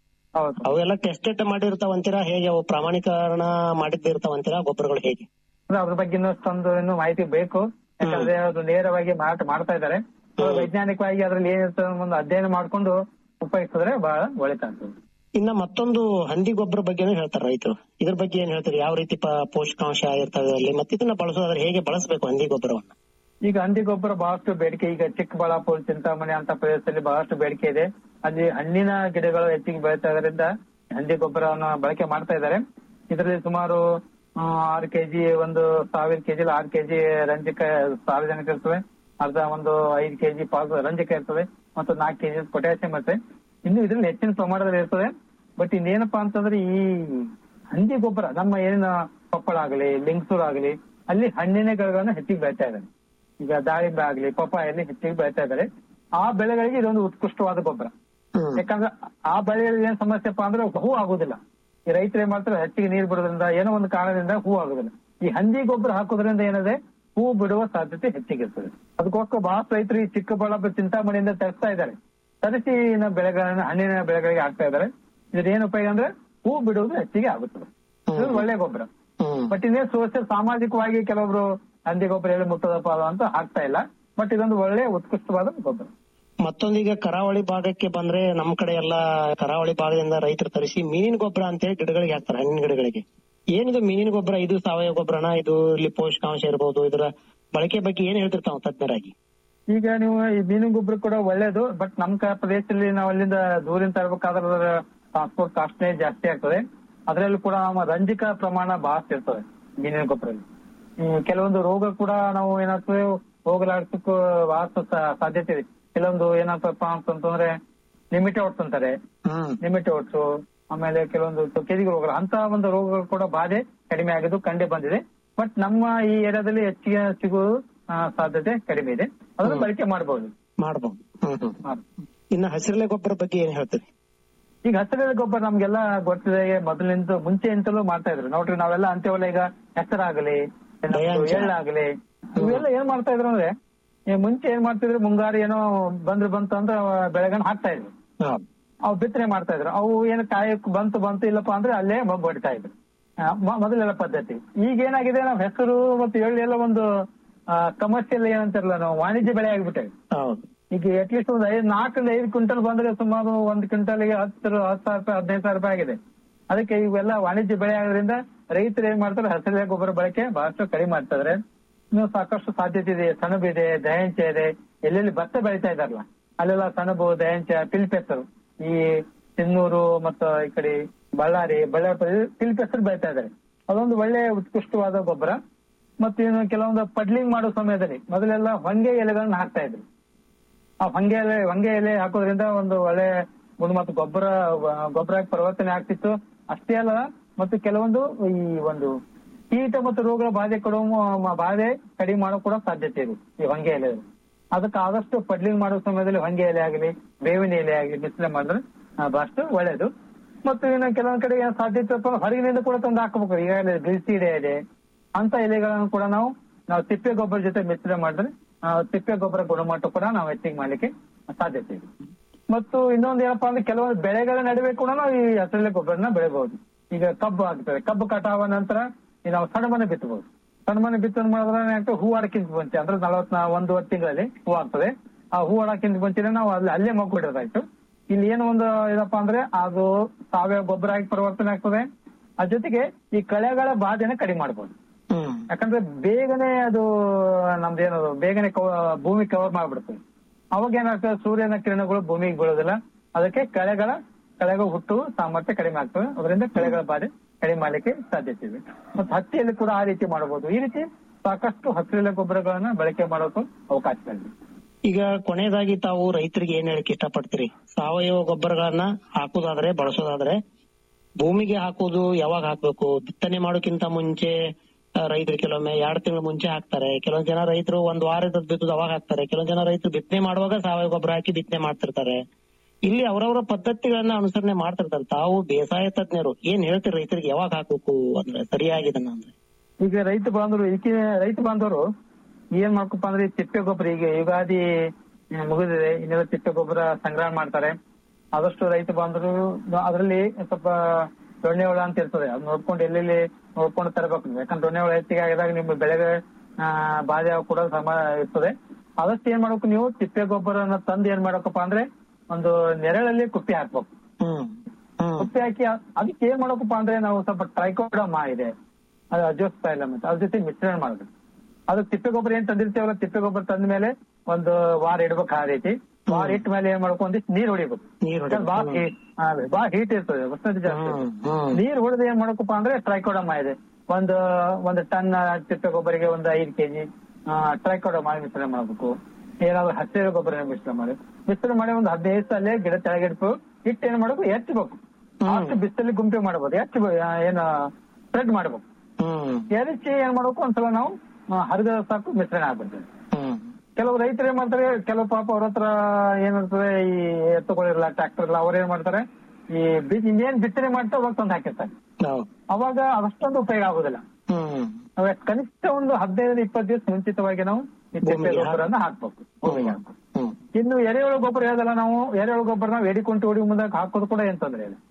ಅವೆಲ್ಲ ಟೆಸ್ಟೆಡ್ ಮಾಡಿರ್ತಾವಂತೀರಾ ಹೇಗೆ ಅವು ಪ್ರಾಮಾಣೀಕರಣ ಮಾಡಿದ್ದಿರ್ತಾವಂತೀರಾ ಗೊಬ್ಬರಗಳು ಹೇಗೆ ಅಂದ್ರೆ ಅದ್ರ ಬಗ್ಗೆ ಇನ್ನಷ್ಟೊಂದು ಇನ್ನು ಮಾಹಿತಿ ಬೇಕು ಯಾಕಂದ್ರೆ ಅದು ನೇರವಾಗಿ ಮಾರಾಟ ಮಾಡ್ತಾ ಇದ್ದಾರೆ ವೈಜ್ಞಾನಿಕವಾಗಿ ಅದ್ರಲ್ಲಿ ಏನಿರ್ತದೆ ಅನ್ನೋ ಒಂದು ಅಧ್ಯಯನ ಮಾಡ್ಕೊಂಡು ಉಪಯೋಗಿಸಿದ್ರೆ ಬಹಳ ಒಳಿತಾಗ್ತದೆ ಇನ್ನ ಮತ್ತೊಂದು ಹಂದಿ ಗೊಬ್ಬರ ಬಗ್ಗೆನೂ ಹೇಳ್ತಾರೆ ರೈತರು ಇದ್ರ ಬಗ್ಗೆ ಏನ್ ಹೇಳ್ತಾರೆ ಯಾವ ರೀತಿ ಪ- ಪೋಷಕಾಂಶ ಇರ್ತವೆ ಅಲ್ಲಿ ಮತ್ತೆ ಇದನ್ನ ಬಳಸೋದಾದ್ರೆ ಹೇಗೆ ಬಳಸಬೇಕು ಹಂದಿ ಗೊಬ್ಬರವನ್ನ ಈಗ ಹಂದಿ ಗೊಬ್ಬರ ಬಹಳಷ್ಟು ಬೇಡಿಕೆ ಈಗ ಚಿಕ್ಕಬಳ್ಳಾಪುರ ಚಿಂತಾಮಣಿ ಅಂತ ಪ್ರದೇಶದಲ್ಲಿ ಬಹಳಷ್ಟು ಬೇಡಿಕೆ ಇದೆ ಅಲ್ಲಿ ಹಣ್ಣಿನ ಗಿಡಗಳು ಹೆಚ್ಚಿಗೆ ಬೆಳೀತಾ ಇದರಿಂದ ಹಂದಿ ಗೊಬ್ಬರವನ್ನು ಬಳಕೆ ಮಾಡ್ತಾ ಇದ್ದಾರೆ ಇದರಲ್ಲಿ ಸುಮಾರು ಆ, ಆರು ಕೆಜಿ ಒಂದು ಸಾವಿರ ಕೆಜಿ ಆರು ಕೆಜಿ ರಂಜಕ ಸಾರ್ವಜನಿಕ ಇರ್ತವೆ ಅರ್ಧ ಒಂದು ಐದು ಕೆಜಿ ಪಾಸ್ ರಂಜಕ ಇರ್ತದೆ ಮತ್ತು ನಾಲ್ಕು ಕೆಜಿ ಪೊಟ್ಯಾಸಿಯಂ ಇರುತ್ತೆ ಇನ್ನು ಇದ್ರಲ್ಲಿ ಹೆಚ್ಚಿನ ಪ್ರಮಾಣದಲ್ಲಿ ಇರ್ತದೆ ಬಟ್ ಇನ್ನೇನಪ್ಪಾ ಅಂತಂದ್ರೆ ಈ ಹಂದಿ ಗೊಬ್ಬರ ನಮ್ಮ ಏನಿನ ಪಪ್ಪಳ ಆಗಲಿ ಲಿಂಗ್ಸೂರ್ ಆಗಲಿ ಅಲ್ಲಿ ಹಣ್ಣಿನ ಗಿಡಗಳನ್ನ ಹೆಚ್ಚಿಗೆ ಬೆಳಿತಾ ಇದ್ದಾರೆ ಈಗ ದಾಳಿಂಬೆ ಆಗಲಿ ಪಪ್ಪಾಯಲ್ಲಿ ಹೆಚ್ಚಿಗೆ ಬೆಳಿತಾ ಇದ್ದಾರೆ ಆ ಬೆಳೆಗಳಿಗೆ ಇದೊಂದು ಉತ್ಕೃಷ್ಟವಾದ ಗೊಬ್ಬರ ಯಾಕಂದ್ರೆ ಆ ಬೆಳೆಗಳಿಗೆ ಏನ್ ಸಮಸ್ಯೆಪ್ಪ ಅಂದ್ರೆ ಹೂ ಆಗುದಿಲ್ಲ ಈ ರೈತರು ಏನ್ ಮಾಡ್ತಾರೆ ಹೆಚ್ಚಿಗೆ ನೀರು ಬಿಡೋದ್ರಿಂದ ಏನೋ ಒಂದು ಕಾರಣದಿಂದ ಹೂ ಆಗುದಿಲ್ಲ ಈ ಹಂದಿ ಗೊಬ್ಬರ ಹಾಕೋದ್ರಿಂದ ಏನಿದೆ ಹೂ ಬಿಡುವ ಸಾಧ್ಯತೆ ಹೆಚ್ಚಿಗಿರ್ತದೆ ಅದಕ್ಕೋಸ್ಕರ ಬಹಳಷ್ಟು ರೈತರು ಈ ಚಿಕ್ಕಬಳ್ಳಾಪುರ ಚಿಂತಾಮಣಿಯಿಂದ ತರಿಸ್ತಾ ಇದ್ದಾರೆ ತರಿಸಿ ಇನ್ನ ಬೆಳೆಗಳನ್ನ ಹಣ್ಣಿನ ಬೆಳೆಗಳಿಗೆ ಹಾಕ್ತಾ ಇದ್ದಾರೆ ಇದ್ರ ಏನ್ ಉಪಯೋಗ ಅಂದ್ರೆ ಹೂ ಬಿಡುವುದು ಹೆಚ್ಚಿಗೆ ಆಗುತ್ತದೆ ಇದು ಒಳ್ಳೆ ಗೊಬ್ಬರ ಬಟ್ ಇನ್ನೇ ಸೋಷಿಯಲ್ ಸಾಮಾಜಿಕವಾಗಿ ಕೆಲವೊಬ್ರು ಹಂದಿ ಗೊಬ್ಬರ ಹೇಳಿ ಮುಟ್ಟದಪ್ಪ ಅದು ಅಂತ ಹಾಕ್ತಾ ಇಲ್ಲ ಬಟ್ ಇದೊಂದು ಒಳ್ಳೆ ಉತ್ಕೃಷ್ಟವಾದ ಗೊಬ್ಬರ ಮತ್ತೊಂದೀಗ ಕರಾವಳಿ ಭಾಗಕ್ಕೆ ಬಂದ್ರೆ ನಮ್ ಕಡೆ ಎಲ್ಲಾ ಕರಾವಳಿ ಭಾಗದಿಂದ ರೈತರು ತರಿಸಿ ಮೀನಿನ ಗೊಬ್ಬರ ಅಂತೇಳಿ ಗಿಡಗಳಿಗೆ ಹಾಕ್ತಾರೆ ಹಣ್ಣಿನ ಗಿಡಗಳಿಗೆ ಏನಿದು ಮೀನಿನ ಗೊಬ್ಬರ ಇದು ಸಾವಯವ ಗೊಬ್ಬರನ ಇದು ಇಲ್ಲಿ ಪೋಷಕಾಂಶ ಇರಬಹುದು ಇದರ ಬಳಕೆ ಬಗ್ಗೆ ಏನ್ ಹೇಳ್ತಿರ್ತಾವ ತಜ್ಞರಾಗಿ ಈಗ ನೀವು ಈ ಮೀನಿನ ಗೊಬ್ಬರ ಕೂಡ ಒಳ್ಳೇದು ಬಟ್ ನಮ್ ಕ- ಪ್ರದೇಶದಲ್ಲಿ ನಾವು ಅಲ್ಲಿಂದ ದೂರಿಂದ ತರಬೇಕಾದ್ರೆ ಟ್ರಾನ್ಸ್ಪೋರ್ಟ್ ಕಾಸ್ಟ್ನೇ ಜಾಸ್ತಿ ಆಗ್ತದೆ ಅದರಲ್ಲೂ ಕೂಡ ನಮ್ಮ ರಂಜಕ ಪ್ರಮಾಣ ಬಹಳಷ್ಟು ಇರ್ತದೆ ಮೀನಿನ ಗೊಬ್ಬರಲ್ಲಿ ಹ್ಮ್, ಕೆಲವೊಂದು ರೋಗ ಕೂಡ ನಾವು ಏನಾಗ್ತದೆ ಹೋಗಲಾಡ್ಸಕ್ಕೂ ಬಹಳಷ್ಟು ಸಾ- ಸಾಧ್ಯತೆ ಇದೆ ಕೆಲವೊಂದು ಏನಾಗ್ತದಪ್ಪ ಅಂತಂದ್ರೆ ನಿಮಿಟೋಟ್ಸ್ ಅಂತಾರೆ ನಿಮಿಟೋಟ್ಸ್ ಆಮೇಲೆ ಕೆಲವೊಂದು ಕೆದಿಗೆ ರೋಗಗಳು ಅಂತ ಒಂದು ರೋಗಗಳು ಕೂಡ ಬಾಧೆ ಕಡಿಮೆ ಆಗಿದ್ದು ಕಂಡು ಬಂದಿದೆ ಬಟ್ ನಮ್ಮ ಈ ಏರಿಯಾದಲ್ಲಿ ಹೆಚ್ಚಿಗೆ ಸಿಗುವ ಆ, ಸಾಧ್ಯತೆ ಕಡಿಮೆ ಇದೆ ಅದನ್ನು ಬಳಕೆ ಮಾಡಬಹುದು ಮಾಡಬಹುದು ಇನ್ನ ಹಸಿರೆಲೆ ಗೊಬ್ಬರ ಬಗ್ಗೆ ಏನ್ ಹೇಳ್ತೀರಿ ಈಗ ಹಸಿರೆಲೆ ಗೊಬ್ಬರ ನಮ್ಗೆಲ್ಲ ಗೊತ್ತಿದೆ ಮೊದಲಿಂದ ಮುಂಚೆಯಿಂದಲೂ ಮಾಡ್ತಾ ಇದ್ರು ನೋಡ್ರಿ ನಾವೆಲ್ಲ ಅಂತ್ಯವಲ್ಲ ಈಗ ಹೆಸರಾಗಲಿ ದಯಾಂಶ. ಎಳ್ಳಾಗಲಿ ಇವೆಲ್ಲ ಏನ್ ಮಾಡ್ತಾ ಇದ್ರು ಅಂದ್ರೆ ಈ ಮುಂಚೆ ಏನ್ ಮಾಡ್ತಿದ್ರು ಮುಂಗಾರು ಏನೋ ಬಂದ್ರು ಬಂತು ಅಂದ್ರೆ ಬೆಳೆಗಳನ್ನ ಹಾಕ್ತಾ ಇದ್ರು ಅವು ಬಿತ್ತನೆ ಮಾಡ್ತಾ ಇದ್ರು ಅವು ಏನು ಕಾಯಕ್ ಬಂತು ಬಂತು ಇಲ್ಲಪ್ಪ ಅಂದ್ರೆ ಅಲ್ಲೇ ಮಬ್ಬು ಹೊಡಿತಾ ಇದ್ರು ಆ, ಮ- ಮೊದಲೆಲ್ಲ ಪದ್ಧತಿ ಈಗ ಏನಾಗಿದೆ ನಾವು ಹೆಸರು ಮತ್ತು ಎಳ್ಳು ಎಲ್ಲ ಒಂದು ಕಮರ್ಷಿಯಲ್ ಏನಂತಾರಲ್ಲ ನಾವು ವಾಣಿಜ್ಯ ಬೆಳೆ ಆಗ್ಬಿಟ್ಟೆ ಈಗ ಅಟ್ಲೀಸ್ಟ್ ಒಂದು ಐದು ನಾಲ್ಕರಿಂದ ಐದು ಕ್ವಿಂಟಲ್ ಬಂದ್ರೆ ಸುಮಾರು ಒಂದು ಕ್ವಿಂಟಲ್ಗೆ ಹತ್ತು ರು- ಹತ್ತು ಸಾವಿರ ರೂಪಾಯಿ ಹದಿನೈದು ಸಾವಿರ ರೂಪಾಯಿ ಆಗಿದೆ ಅದಕ್ಕೆ ಇವೆಲ್ಲ ವಾಣಿಜ್ಯ ಬೆಳೆ ಆಗೋದ್ರಿಂದ ರೈತರು ಏನ್ ಮಾಡ್ತಾರೆ ಹಸಿರು ಗೊಬ್ಬರ ಬಳಕೆ ಬಹಳಷ್ಟು ಕಡಿಮೆ ಮಾಡ್ತಾ ಇದಾರೆ ಇನ್ನು ಸಾಕಷ್ಟು ಸಾಧ್ಯತೆ ಇದೆ ಸೆಣಬು ಇದೆ ದಹಂಚ ಇದೆ ಎಲ್ಲೆಲ್ಲಿ ಭತ್ತ ಬೆಳಿತಾ ಇದಾರಲ್ಲ ಅಲ್ಲೆಲ್ಲ ಸೆಣಬು ದಹಂಚ ಪಿಲ್ಪೆಸರು ಈ ಸಿನ್ನೂರು ಮತ್ತು ಈ ಕಡೆ ಬಳ್ಳಾರಿ ಬಳ್ಳಾರಿ ಪಿಲ್ಪೆಸರು ಬೆಳಿತಾ ಇದ್ದಾರೆ ಅದೊಂದು ಒಳ್ಳೆ ಉತ್ಕೃಷ್ಟವಾದ ಗೊಬ್ಬರ ಮತ್ತು ಇನ್ನು ಕೆಲವೊಂದು ಪಡ್ಲಿಂಗ್ ಮಾಡೋ ಸಮಯದಲ್ಲಿ ಮೊದಲೆಲ್ಲ ಹೊಂಗೆ ಎಲೆಗಳನ್ನ ಹಾಕ್ತಾ ಇದ್ರು ಆ ಹೊಂಗೆ ಎಲೆ ಹೊಂಗೆ ಎಲೆ ಹಾಕೋದ್ರಿಂದ ಒಂದು ಒಳ್ಳೆ ಗುಣಮಟ್ಟ ಗೊಬ್ಬರ ಗೊಬ್ಬರ ಪರಿವರ್ತನೆ ಆಗ್ತಿತ್ತು ಅಷ್ಟೇ ಅಲ್ಲ ಮತ್ತು ಕೆಲವೊಂದು ಈ ಒಂದು ಕೀಟ ಮತ್ತು ರೋಗಗಳ ಬಾಧೆ ಕೊಡುವ ಮ- ಬಾಧೆ ಕಡಿಮೆ ಮಾಡೋ ಕೂಡ ಸಾಧ್ಯತೆ ಇದೆ ಈ ಹೊಂಗೆ ಎಲೆ ಅದಕ್ಕೆ ಆದಷ್ಟು ಪಡ್ಲಿಂಗ್ ಮಾಡೋ ಸಮಯದಲ್ಲಿ ಹೊಂಗೆ ಎಲೆ ಆಗಲಿ ಬೇವಿನ ಎಲೆ ಆಗಲಿ ಬಿಸಿಲೆ ಮಾಡಿದ್ರೆ ಆ, ಬಹಳಷ್ಟು ಒಳ್ಳೇದು ಮತ್ತು ಇನ್ನು ಕೆಲವೊಂದ್ ಕಡೆ ಏನ್ ಸಾಧ್ಯತೆ ಇತ್ತಪ್ಪ ಅಂದ್ರೆ ಹೊರಗಿನಿಂದ ಕೂಡ ತಂದು ಹಾಕಬೇಕು ಈಗಾಗಲೇ ಗ್ರಿಲ್ಸೀಡೆ ಇದೆ ಅಂತ ಎಲೆಗಳನ್ನು ಕೂಡ ನಾವು ನಾವು ತಿಪ್ಪೆ ಗೊಬ್ಬರ ಜೊತೆ ಮಿಶ್ರಣ ಮಾಡಿದ್ರೆ ಆ, ತಿಪ್ಪೆ ಗೊಬ್ಬರ ಗುಣಮಟ್ಟ ಕೂಡ ನಾವು ಹೆಚ್ಚಿಗೆ ಮಾಡ್ಲಿಕ್ಕೆ ಸಾಧ್ಯತೆ ಇದೆ ಮತ್ತು ಇನ್ನೊಂದು ಏನಪ್ಪಾ ಅಂದ್ರೆ ಕೆಲವೊಂದು ಬೆಳೆಗಳ ನಡುವೆ ಕೂಡ ನಾವು ಈ ಹಸಿರೆಲೆ ಗೊಬ್ಬರನ ಬೆಳಿಬಹುದು ಈಗ ಕಬ್ಬು ಆಗ್ತದೆ ಕಬ್ಬು ಕಟಾವ ನಂತರ ಈ ನಾವು ಸಣಬನ ಬಿತ್ತಬಹುದು ಸಣಬನ ಬಿತ್ತನೆ ಮಾಡಿದ್ರೆ ಏನಾಗ್ತದೆ ಹೂ ಆಡಕ್ಕಿಂತ ಮುಂಚೆ ಅಂದ್ರೆ ನಲವತ್ ಒಂದೂವರೆ ತಿಂಗಳಲ್ಲಿ ಹೂ ಆಗ್ತದೆ ಆ ಹೂ ಆಡಕ್ಕಿಂತ ಮುಂಚೆನೆ ನಾವು ಅಲ್ಲಿ ಅಲ್ಲೇ ಮಗ್ಬಿಡೋದಾಯ್ತು ಇಲ್ಲಿ ಏನು ಒಂದು ಏನಪ್ಪಾ ಅಂದ್ರೆ ಅದು ಸಾವಯವ ಗೊಬ್ಬರ ಆಗಿ ಪರಿವರ್ತನೆ ಆಗ್ತದೆ ಅದ್ರ ಜೊತೆಗೆ ಈ ಕಳೆಗಳ ಬಾಧೆನ ಕಡಿಮೆ ಮಾಡಬಹುದು ಯಾಕಂದ್ರೆ ಬೇಗನೆ ಅದು ನಮ್ದೇನದು ಬೇಗನೆ ಕವ- ಭೂಮಿ ಕವರ್ ಮಾಡ್ಬಿಡ್ತದೆ ಅವಾಗ ಏನಾಗ್ತದೆ ಸೂರ್ಯನ ಕಿರಣಗಳು ಭೂಮಿಗೆ ಬೀಳೋದಿಲ್ಲ ಅದಕ್ಕೆ ಕಳೆಗಳ ಕಳೆಗಳು ಹುಟ್ಟುವ ಸಾಮರ್ಥ್ಯ ಕಡಿಮೆ ಆಗ್ತದೆ ಅದರಿಂದ ಕಳೆಗಳ ಬಾಧೆ ಕಡಿಮೆ ಮಾಡ್ಲಿಕ್ಕೆ ಸಾಧ್ಯತೆ ಇದೆ ಮತ್ತು ಹತ್ತಿಯಲ್ಲಿ ಕೂಡ ಆ ರೀತಿ ಮಾಡಬಹುದು ಈ ರೀತಿ ಸಾಕಷ್ಟು ಹಸಿರೆಲೆ ಗೊಬ್ಬರಗಳನ್ನ ಬಳಕೆ ಮಾಡೋಕೆ ಅವಕಾಶಗಳಿದೆ ಈಗ ಕೊನೆಯದಾಗಿ ತಾವು ರೈತರಿಗೆ ಏನ್ ಹೇಳಕ್ ಇಷ್ಟಪಡ್ತೀರಿ ಸಾವಯವ ಗೊಬ್ಬರಗಳನ್ನ ಹಾಕುದಾದ್ರೆ ಬಳಸೋದಾದ್ರೆ ಭೂಮಿಗೆ ಹಾಕುವುದು ಯಾವಾಗ ಹಾಕ್ಬೇಕು ಬಿತ್ತನೆ ಮಾಡೋಕ್ಕಿಂತ ಮುಂಚೆ ಆ, ರೈತರು ಕೆಲವೊಮ್ಮೆ ಎರಡ್ ತಿಂಗಳ ಮುಂಚೆ ಹಾಕ್ತಾರೆ ಕೆಲವೊಂದ್ ಜನ ರೈತರು ಒಂದ್ ವಾರದ ಬಿತ್ತುದು ಅವಾಗ ಹಾಕ್ತಾರೆ ಕೆಲವೊಂದ್ ಜನ ರೈತರು ಬಿತ್ತನೆ ಮಾಡುವಾಗ ಸಾವಯವ ಗೊಬ್ಬರ ಹಾಕಿ ಬಿತ್ತನೆ ಮಾಡ್ತಿರ್ತಾರೆ ಇಲ್ಲಿ ಅವರವರ ಪದ್ಧತಿಗಳನ್ನ ಅನುಸರಣೆ ಮಾಡ್ತಿರ್ತಾರೆ ತಾವು ಬೇಸಾಯ ತಜ್ಞರು ಏನ್ ಹೇಳ್ತೀರಿ ರೈತರಿಗೆ ಯಾವಾಗ ಹಾಕ್ಬೇಕು ಅಂದ್ರೆ ಸರಿಯಾಗಿ ಇದನ್ನ ಅಂದ್ರೆ ಈಗ ರೈತ ಬಾಂಧವರು ಈಕೆ ರೈತ ಬಾಂಧವರು ಏನ್ ಮಾಡ್ಕಪ್ಪ ಅಂದ್ರೆ ಈ ತಿಪ್ಪೆ ಗೊಬ್ಬರ ಈಗ ಯುಗಾದಿ ಆ, ಮುಗಿದಿದೆ ಇನ್ನೆಲ್ಲ ತಿಪ್ಪೆ ಗೊಬ್ಬರ ಸಂಗ್ರಹ ಮಾಡ್ತಾರೆ ಆದಷ್ಟು ರೈತ ಬಾಂಧವರು ಅದರಲ್ಲಿ ಸ್ವಲ್ಪ ದೊಣ್ಣೆ ಹುಳ ಅಂತ ಇರ್ತದೆ ಅದ್ ನೋಡ್ಕೊಂಡು ಎಲ್ಲೆಲ್ಲಿ ನೋಡ್ಕೊಂಡು ತರಬೇಕು ನೀವು ಯಾಕಂದ್ರೆ ದೊಣ್ಣೆ ಹುಳ ಹೆಚ್ಚಿಗೆ ಆಗಿದಾಗ ನಿಮ್ಮ ಬೆಳೆಗೆ ಆ, ಬಾಧೆ ಆಗೋಕ್ ಕೂಡ ಸಮ ಇರ್ತದೆ ಆದಷ್ಟು ಏನ್ ಮಾಡ್ಬೇಕು ನೀವು ತಿಪ್ಪೆ ಗೊಬ್ಬರನ ತಂದು ಏನ್ ಮಾಡಬೇಕಪ್ಪ ಅಂದ್ರೆ ಒಂದು ನೆರಳಲ್ಲಿ ಕುಪ್ಪಿ ಹಾಕ್ಬೇಕು ಕುಪ್ಪಿ ಹಾಕಿ ಅ- ಅದಕ್ಕೆ ಏನ್ ಮಾಡಬೇಕಪ್ಪ ಅಂದ್ರೆ ನಾವು ಸ್ವಲ್ಪ ಟ್ರೈಕೋಡಮ ಇದೆ ಅದು ಅಜೋಸ್ಪೈಲಮ್ ಅಂತ ಅದ್ರ ಜೊತೆ ಮಿಶ್ರಣ ಮಾಡ್ಬೇಕು ಅದು ತಿಪ್ಪೆ ಗೊಬ್ಬರ ಏನ್ ತಂದಿರ್ತೇವಲ್ಲ ತಿಪ್ಪೆ ಗೊಬ್ಬರ ತಂದ ಮೇಲೆ ಒಂದು ವಾರ ಇಡ್ಬೇಕು ಆ ರೀತಿ ವಾರ ಇಟ್ಟ ಮೇಲೆ ಏನ್ ಮಾಡ್ಬೇಕು ಒಂದಿಷ್ಟು ನೀರ್ ಹೊಡಿಬೇಕು ಯಾಕಂದ್ರೆ ಬಾಳ ಹೀ- ಹಾ, ಬಾಳ ಹೀಟ್ ಇರ್ತದೆ ಉಷ್ಣತೆ ಜಾಸ್ತಿ ಇರ್ತದೆ. ನೀರ್ ಹೊಡೆದು ಏನ್ ಮಾಡಬೇಕಪ್ಪ ಅಂದ್ರೆ ಟ್ರೈಕೋಡಮ ಇದೆ ಒಂದು ಒಂದು ಟನ್ ತಿಪ್ಪೆ ಗೊಬ್ಬರಿಗೆ ಒಂದು ಐದು ಕೆಜಿ ಟ್ರೈಕೋಡ ಮಾಡಿ ಮಿಶ್ರಣ ಮಾಡಬೇಕು ಏನಾದ್ರು ಹಸಿರು ಗೊಬ್ಬರ ಮಿಶ್ರಣ ಮಾಡಿ ಮಿಶ್ರಣ ಮಾಡಿ ಒಂದು ಹದಿನೈದು ಸಲ ಗಿಡ ತೆಳಗಿಡ್ಬೇಕು ಇಟ್ಟು ಏನ್ ಮಾಡ್ಬೇಕು ಎತ್ತಬೇಕು ಅಷ್ಟು ಬಿಸಿಲಲ್ಲಿ ಗುಂಪೆ ಮಾಡಬಹುದು ಹೆಚ್ಚು ಏನ ಸ್ಪ್ರೆಡ್ ಮಾಡ್ಬೇಕು ಎರಚಿ ಏನ್ ಮಾಡ್ಬೇಕು ಒಂದ್ಸಲ ನಾವು ಹರಿದ ಸಾಕು ಮಿಶ್ರಣ ಆಗ್ಬಿಡ್ತದೆ ಕೆಲವು ರೈತರು ಏನ್ ಮಾಡ್ತಾರೆ ಕೆಲವು ಪಾಪ ಅವ್ರ ಹತ್ರ ಏನಿರ್ತದೆ ಈ ಎತ್ತುಗಳಿರಲ್ಲ ಟ್ರಾಕ್ಟರ್ ಇಲ್ಲ ಅವ್ರು ಏನ್ ಮಾಡ್ತಾರೆ ಈ ಬೀಜ ಇನ್ನೇನ್ ಬಿತ್ತನೆ ಮಾಡ್ತಾ ಅವಾಗ ತಂದು ಹಾಕಿರ್ತಾರೆ ಅವಾಗ ಅಷ್ಟೊಂದು ಉಪಯೋಗ ಆಗುದಿಲ್ಲ ನಾವು ಕನಿಷ್ಠ ಒಂದು ಹದಿನೈದು ಇಪ್ಪತ್ತು ದಿವಸ ಮುಂಚಿತವಾಗಿ ನಾವು ಈ ತಿಪ್ಪೆ ಗೊಬ್ಬರನ ಹಾಕ್ಬೇಕು ಭೂಮಿಗೆ ಹಾಕ್ಬೇಕು ಇನ್ನು ಎರೆಹುಳು ಗೊಬ್ಬರ ಹೇಳಲ್ಲ ನಾವು ಎರೆಹುಳು ಗೊಬ್ಬರ ನಾವು ಎಡಿಕೊಂಟು ಹೊಡಿ ಮುಂದೆ ಹಾಕೋದು ಕೂಡ ಏನ್ ತೊಂದ್ರೆ ಇಲ್ಲ